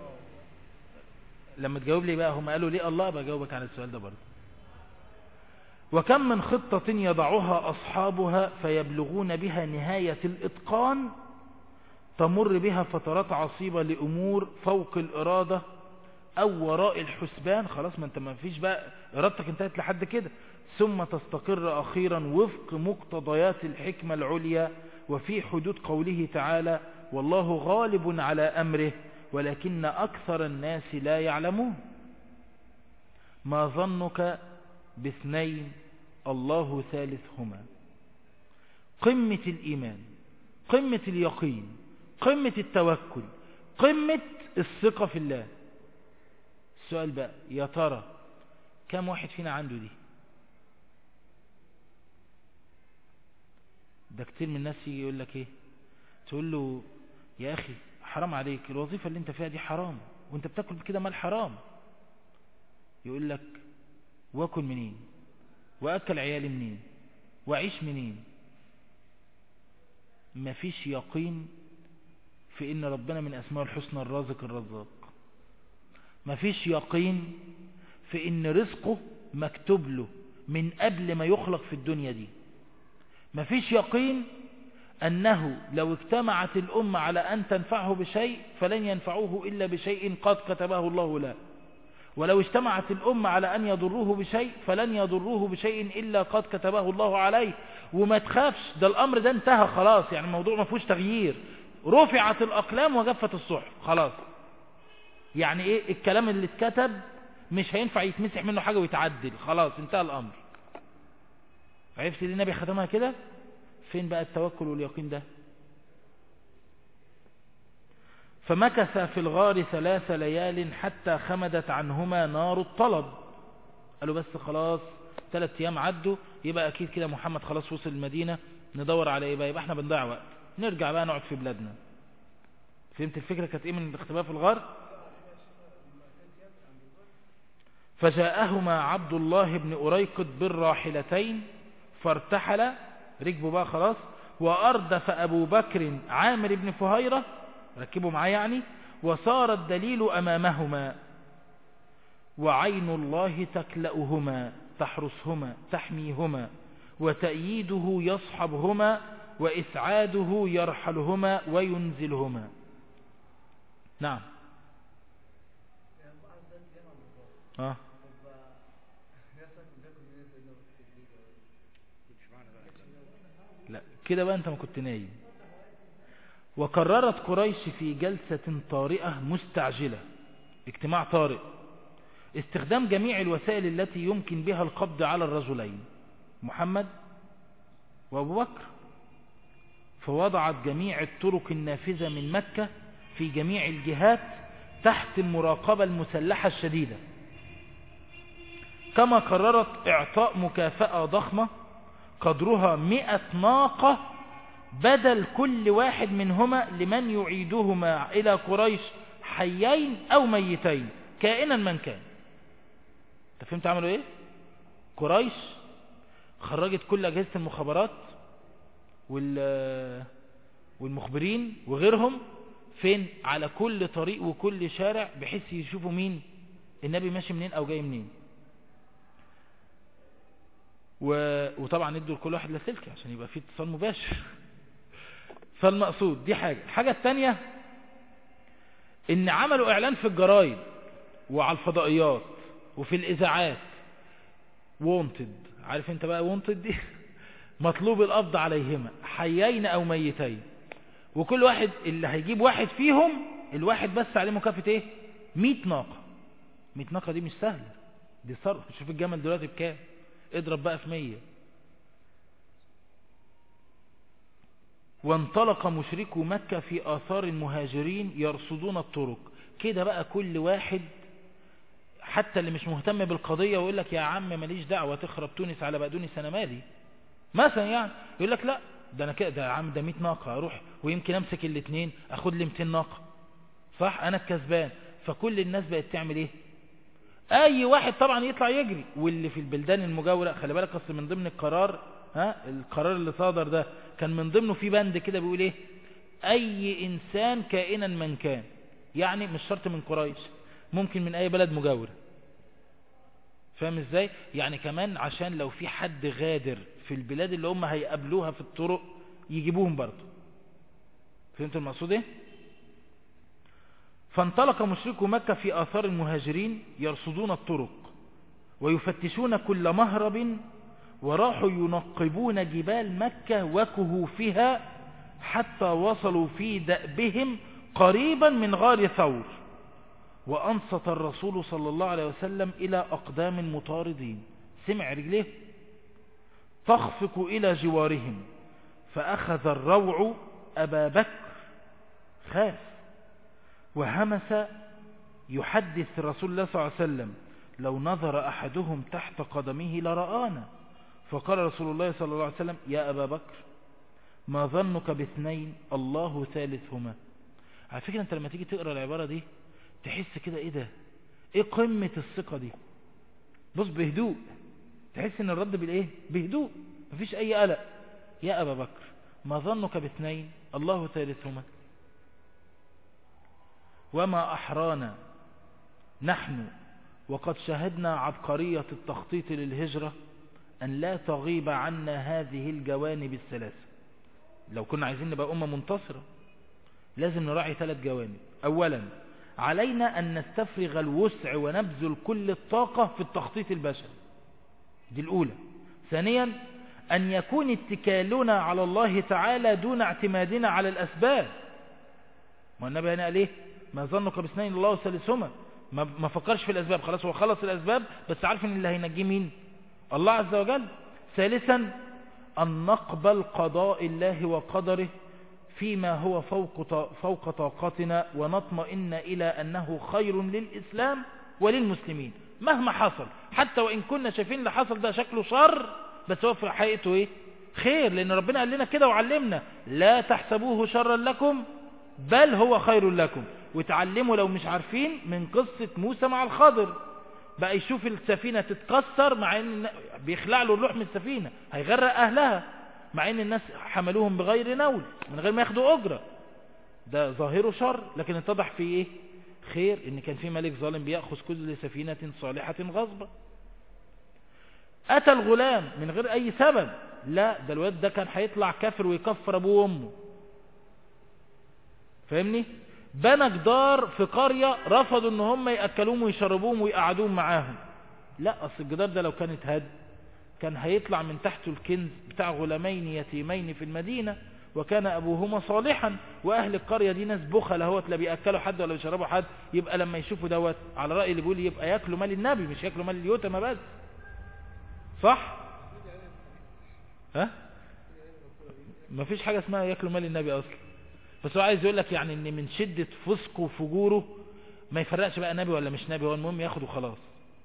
لما تجاوب لي بقى هم قالوا ليه الله بجاوبك عن السؤال ده برضه وكم من خطة يضعها أصحابها فيبلغون بها نهاية الإتقان تمر بها فترات عصيبة لأمور فوق الإرادة أو وراء الحسبان خلاص ما انت ما فيش بقى إرادتك انتهت لحد كده ثم تستقر أخيرا وفق مقتضيات الحكمة العليا وفي حدود قوله تعالى والله غالب على أمره ولكن أكثر الناس لا يعلمون ما ظنك باثنين الله ثالثهما قمة الإيمان قمة اليقين قمة التوكل قمة الثقة في الله السؤال بقى يا ترى كم واحد فينا عنده دي ده كتير من الناس يجي يقول لك ايه تقول له يا اخي حرام عليك الوظيفة اللي انت فيها دي حرام وانت بتاكل كده مال حرام يقول لك واكل منين واكل عيالي منين واعيش منين مفيش يقين في ان ربنا من اسماء الحسنى الرازق الرزاق مفيش يقين في ان رزقه مكتوب له من قبل ما يخلق في الدنيا دي مفيش يقين أنه لو اجتمعت الأمة على أن تنفعه بشيء فلن ينفعوه إلا بشيء قد كتبه الله له ولو اجتمعت الأمة على أن يضروه بشيء فلن يضروه بشيء إلا قد كتبه الله عليه وما تخافش ده الأمر ده انتهى خلاص يعني الموضوع ما فيهوش تغيير رفعت الأقلام وجفت الصحف خلاص يعني ايه الكلام اللي اتكتب مش هينفع يتمسح منه حاجة ويتعدل خلاص انتهى الأمر عرفت ليه النبي ختمها كده فين بقى التوكل واليقين ده فمكث في الغار ثلاث ليال حتى خمدت عنهما نار الطلب قالوا بس خلاص ثلاث ايام عدوا يبقى اكيد كده محمد خلاص وصل المدينة ندور على ايه بقى يبقى احنا بنضيع وقت نرجع بقى نقعد في بلادنا فهمت الفكرة كانت ايه من الاختباء في الغار فجاءهما عبد الله بن أريقط بالراحلتين فارتحل ركبوا بقى خلاص وأردف أبو بكر عامر بن فهيرة ركبوا معاه يعني وصار الدليل أمامهما وعين الله تكلأهما تحرسهما تحميهما وتأييده يصحبهما وإسعاده يرحلهما وينزلهما نعم اه لا كده بقى انت ما كنت نايم وقررت قريش في جلسة طارئة مستعجلة اجتماع طارئ استخدام جميع الوسائل التي يمكن بها القبض على الرجلين محمد وابو بكر فوضعت جميع الطرق النافذة من مكة في جميع الجهات تحت المراقبة المسلحة الشديدة كما قررت اعطاء مكافأة ضخمة قدرها مئة ناقة بدل كل واحد منهما لمن يعيدهما إلى قريش حيين أو ميتين كائنا من كان انت فهمت عملوا ايه قريش خرجت كل أجهزة المخابرات وال والمخبرين وغيرهم فين على كل طريق وكل شارع بحيث يشوفوا مين النبي ماشي منين او جاي منين و... وطبعا ادوا لكل واحد لاسلكي عشان يبقى في اتصال مباشر فالمقصود دي حاجة الحاجة التانية ان عملوا اعلان في الجرايد وعلى الفضائيات وفي الاذاعات وونتد عارف انت بقى وونتد دي مطلوب القبض عليهما حيين او ميتين وكل واحد اللي هيجيب واحد فيهم الواحد بس عليه مكافأة ايه 100 ناقة 100 ناقة دي مش سهلة دي صرف شوف الجمل دلوقتي بكام اضرب بقى في 100 وانطلق مشركو مكة في آثار المهاجرين يرصدون الطرق كده بقى كل واحد حتى اللي مش مهتم بالقضية ويقول لك يا عم ماليش دعوة تخرب تونس على بقدونس انا مالي مثلا يعني يقول لك لا ده انا كده ده يا عم ده 100 ناقة اروح ويمكن امسك الاثنين اخد لي 200 ناقة صح انا الكسبان فكل الناس بقت تعمل ايه اي واحد طبعا يطلع يجري واللي في البلدان المجاورة خلي بالك اصل من ضمن القرار ها القرار اللي صادر ده كان من ضمنه في بند كده بيقول ايه اي انسان كائنا من كان يعني مش شرط من قريش ممكن من اي بلد مجاور فاهم ازاي يعني كمان عشان لو في حد غادر في البلاد اللي هم هيقابلوها في الطرق يجيبوهم برضه فهمتوا المقصود ايه فانطلق مشركو مكة في آثار المهاجرين يرصدون الطرق ويفتشون كل مهرب وراحوا ينقبون جبال مكة وكهوفها حتى وصلوا في دأبهم قريبا من غار ثور وأنصت الرسول صلى الله عليه وسلم إلى أقدام مطاردين سمع رجليه تخفق إلى جوارهم فأخذ الروع أبا بكر خاف وهمس يحدث رسول الله صلى الله عليه وسلم لو نظر أحدهم تحت قدمه لرآنا فقال رسول الله صلى الله عليه وسلم يا أبا بكر ما ظنك باثنين الله ثالثهما على فكرة انت لما تيجي تقرأ العبارة دي تحس كده ايه ده ايه قمة الثقة دي بص بهدوء تحس ان الرد بالايه بهدوء مفيش اي قلق يا ابا بكر ما ظنك باثنين الله ثالثهما وما احرانا نحن وقد شهدنا عبقرية التخطيط للهجرة أن لا تغيب عنا هذه الجوانب الثلاثة لو كنا عايزين نبقى أمة منتصرة لازم نراعي ثلاث جوانب أولا علينا أن نستفرغ الوسع ونبذل كل الطاقة في التخطيط البشري دي الأولى ثانيا أن يكون اتكالنا على الله تعالى دون اعتمادنا على الأسباب ما النبي هنا قال ايه ما ظنك باثنين الله ثالثهما ما ما فكرش في الأسباب خلاص هو خلص الأسباب بس عارف ان اللي هينجيه مين الله عز وجل ثالثا أن نقبل قضاء الله وقدره فيما هو فوق فوق طاقتنا ونطمئن إلى أنه خير للإسلام وللمسلمين مهما حصل حتى وإن كنا شايفين اللي حصل ده شكله شر بس هو في حقيقته إيه خير لأن ربنا قال لنا كده وعلمنا لا تحسبوه شرا لكم بل هو خير لكم وتعلموا لو مش عارفين من قصة موسى مع الخضر بقى يشوف السفينة تتكسر مع ان بيخلع له الروح من السفينة هيغرق اهلها مع ان الناس حملوهم بغير نول من غير ما ياخدوا اجرة ده ظاهره شر لكن اتضح فيه ايه خير ان كان في ملك ظالم بيأخذ كل سفينة صالحة غصبة اتى الغلام من غير اي سبب لا ده الواد ده كان هيطلع كافر ويكفر ابوه وامه فاهمني بنى جدار في قرية رفضوا ان هم يأكلوهم ويشربوهم ويقعدوهم معاهم لا اصل الجدار ده لو كان اتهد كان هيطلع من تحته الكنز بتاع غلامين يتيمين في المدينة وكان ابوهما صالحا واهل القرية دي ناس بخل اهوت لا بيأكلوا حد ولا بيشربوا حد يبقى لما يشوفوا دوت على رأي اللي بيقول يبقى ياكلوا مال النبي مش ياكلوا مال اليتامى بس صح ها مفيش حاجة اسمها ياكلوا مال النبي اصلا بس هو عايز يقول لك يعني ان من شدة فسقه وفجوره ما يفرقش بقى نبي ولا مش نبي هو المهم ياخده خلاص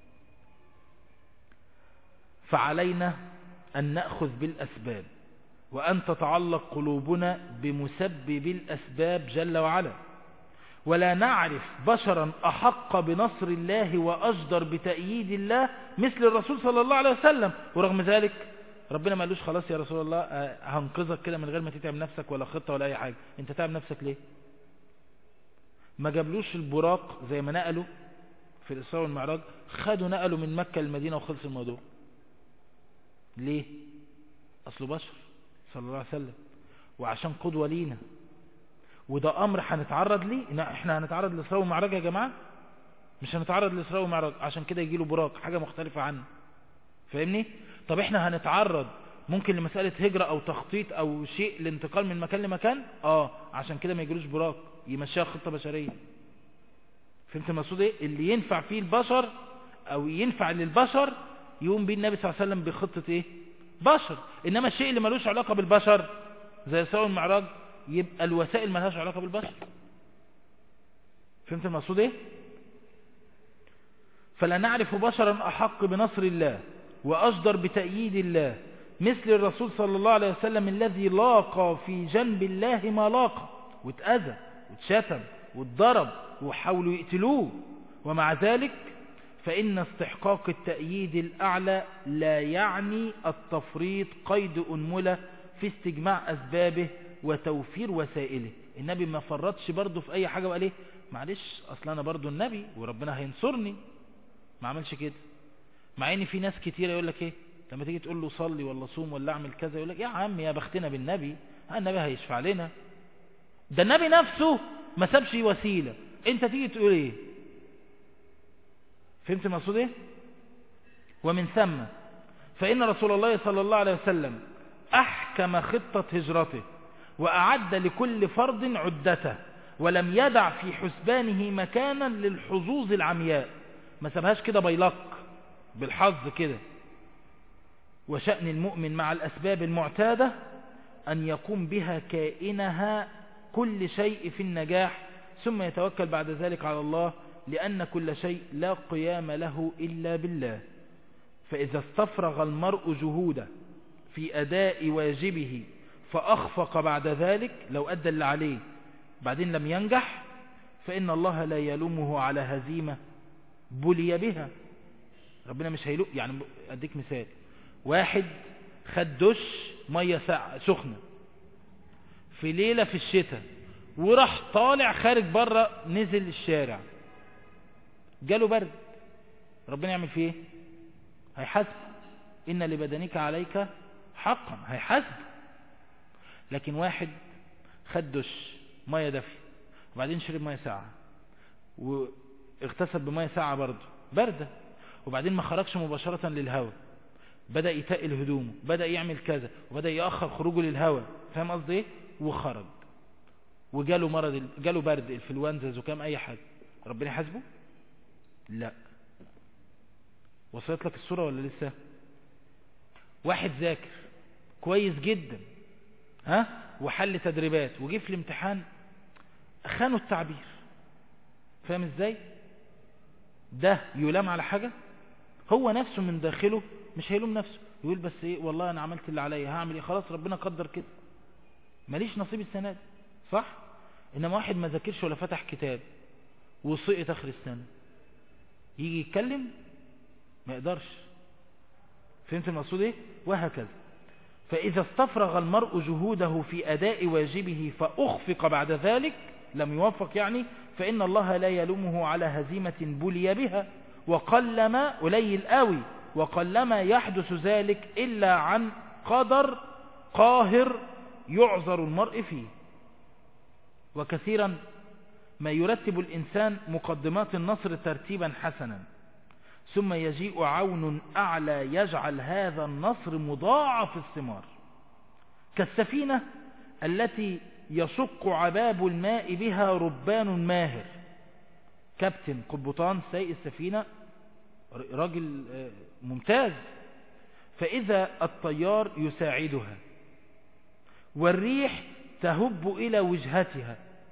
فعلينا أن نأخذ بالأسباب وأن تتعلق قلوبنا بمسبب الأسباب جل وعلا ولا نعرف بشرا أحق بنصر الله وأجدر بتأييد الله مثل الرسول صلى الله عليه وسلم ورغم ذلك ربنا ما قالوش خلاص يا رسول الله هنقذك كده من غير ما تتعب نفسك ولا خطة ولا أي حاجة انت تعب نفسك ليه ما جابلوش البراق زي ما نقلوا في الإسراء والمعراج خدوا نقلوا من مكة المدينة وخلص الموضوع ليه أصله بشر صلى الله عليه وسلم وعشان قدوة لينا وده امر هنتعرض ليه احنا هنتعرض لإسراء ومعراج يا جماعة مش هنتعرض لإسراء ومعراج عشان كده يجيله براق حاجة مختلفة عنه فاهمني طب احنا هنتعرض ممكن لمسألة هجرة او تخطيط او شيء لانتقال من مكان لمكان اه عشان كده ما يجيلوش براق يمشيها خطة بشرية فهمت المقصود ايه اللي ينفع فيه البشر او ينفع للبشر يقوم بيه النبي صلى الله عليه وسلم بخطة ايه بشر انما الشيء اللي ملوش علاقة بالبشر زي سوء المعراج يبقى الوسائل ملهاش علاقة بالبشر فهمت المقصود ايه فلا نعرف بشرا احق بنصر الله واجدر بتأييد الله مثل الرسول صلى الله عليه وسلم الذي لاقى في جنب الله ما لاقى واتأذى واتشتم واتضرب وحاولوا يقتلوه ومع ذلك فإن استحقاق التأييد الأعلى لا يعني التفريط قيد أنملة في استجماع أسبابه وتوفير وسائله النبي ما فرطش برضه في أي حاجة وقال ايه معلش أصلا أنا برضه النبي وربنا هينصرني ما عملش كده مع ان في ناس كتير يقول لك ايه لما تيجي تقول له صلي ولا صوم ولا اعمل كذا يقول لك يا عم يا بختنا بالنبي النبي هيشفع لنا ده النبي نفسه ما سابش وسيلة انت تيجي تقول ايه فهمت المقصود ايه ومن ثم فإن رسول الله صلى الله عليه وسلم أحكم خطة هجرته وأعد لكل فرد عدته ولم يدع في حسبانه مكانا للحظوظ العمياء ما سابهاش كده بيلق بالحظ كده وشأن المؤمن مع الأسباب المعتادة أن يقوم بها كائنها كل شيء في النجاح ثم يتوكل بعد ذلك على الله لأن كل شيء لا قيام له إلا بالله فإذا استفرغ المرء جهوده في أداء واجبه فأخفق بعد ذلك لو أدى اللي عليه بعدين لم ينجح فإن الله لا يلومه على هزيمة بلي بها ربنا مش هيلوم يعني أديك مثال واحد خد دش مية سخنة في ليلة في الشتاء وراح طالع خارج بره نزل الشارع جاله برد ربنا يعمل فيه ايه هيحاسب ان لبدنك عليك حقا هيحاسب لكن واحد خد دش ميه دافيه وبعدين شرب ميه ساعه واغتسل بميه ساعه برضه بارده وبعدين ما خرجش مباشره للهواء بدأ يتقل هدومه بدأ يعمل كذا وبدأ يأخر خروجه للهواء فاهم قصدي ايه وخرج وجاله مرض جاله برد الفلوانزا زكام اي حاجه ربنا يحاسبه لا وصلت لك الصورة ولا لسه واحد ذاكر كويس جدا ها وحل تدريبات وجي في الامتحان خانوا التعبير فاهم ازاي ده يلام على حاجة هو نفسه من داخله مش هيلوم نفسه يقول بس ايه والله انا عملت اللي عليا هعمل ايه خلاص ربنا قدر كده ماليش نصيب السنة دي صح انما واحد ما ذاكرش ولا فتح كتاب وسقط اخر السنة يجي يتكلم ما يقدرش فهمت المقصود ايه وهكذا فإذا استفرغ المرء جهوده في أداء واجبه فأخفق بعد ذلك لم يوفق يعني فإن الله لا يلومه على هزيمة بلي بها وقلما قليل قوي وقلما يحدث ذلك إلا عن قدر قاهر يعذر المرء فيه وكثيرا ما يرتب الإنسان مقدمات النصر ترتيبا حسنا ثم يجيء عون أعلى يجعل هذا النصر مضاعف الثمار كالسفينة التي يشق عباب الماء بها ربان ماهر كابتن قبطان سيء السفينة راجل ممتاز فإذا الطيار يساعدها والريح تهب إلى وجهتها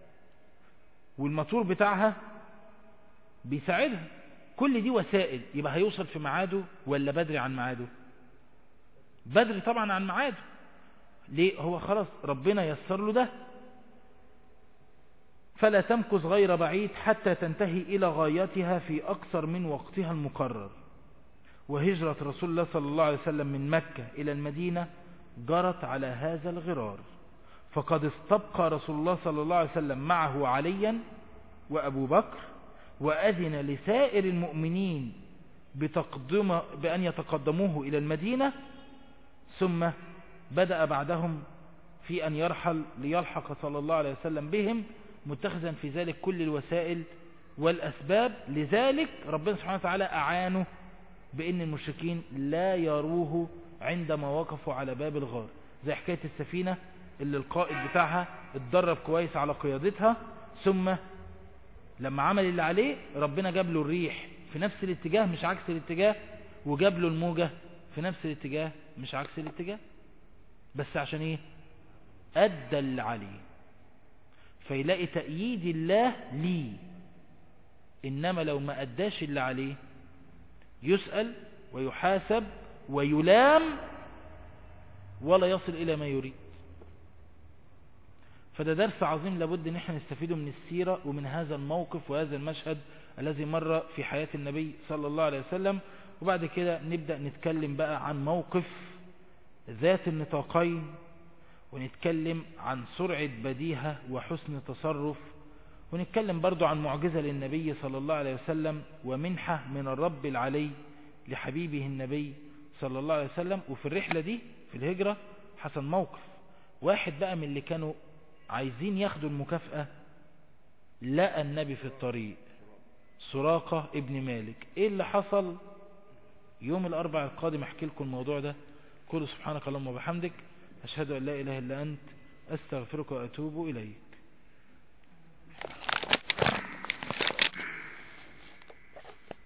والماتور بتاعها بيساعدها كل دي وسائل يبقى هيوصل في ميعاده ولا بدري عن ميعاده بدري طبعا عن ميعاده ليه هو خلاص ربنا يسر له ده فلا تمكث غير بعيد حتى تنتهي إلى غايتها في أقصر من وقتها المقرر وهجرة رسول الله صلى الله عليه وسلم من مكة إلى المدينة جرت على هذا الغرار فقد استبقى رسول الله صلى الله عليه وسلم معه عليا وأبو بكر وأذن لسائر المؤمنين بتقدم بأن يتقدموه إلى المدينة ثم بدأ بعدهم في أن يرحل ليلحق صلى الله عليه وسلم بهم متخذا في ذلك كل الوسائل والأسباب لذلك ربنا سبحانه وتعالى أعانه بأن المشركين لا يروه عندما وقفوا على باب الغار زي حكاية السفينة اللي القائد بتاعها اتدرب كويس على قيادتها ثم لما عمل اللي عليه ربنا جاب له الريح في نفس الاتجاه مش عكس الاتجاه وجاب له الموجة في نفس الاتجاه مش عكس الاتجاه بس عشان ايه أدى اللي عليه فيلاقي تأييد الله ليه إنما لو ما أداش اللي عليه يسأل ويحاسب ويلام ولا يصل إلى ما يريد فده درس عظيم لابد ان احنا نستفيده من السيرة ومن هذا الموقف وهذا المشهد الذي مر في حياة النبي صلى الله عليه وسلم وبعد كده نبدأ نتكلم بقى عن موقف ذات النطاقين ونتكلم عن سرعة بديهة وحسن تصرف ونتكلم برضو عن معجزة للنبي صلى الله عليه وسلم ومنحة من الرب العلي لحبيبه النبي صلى الله عليه وسلم وفي الرحلة دي في الهجرة حصل موقف واحد بقى من اللي كانوا عايزين ياخدوا المكافأة لقى النبي في الطريق سراقة ابن مالك ايه اللي حصل يوم الاربع القادم احكي لكم الموضوع ده قولوا سبحانك اللهم وبحمدك أشهد أن لا إله إلا أنت أستغفرك وأتوب إليك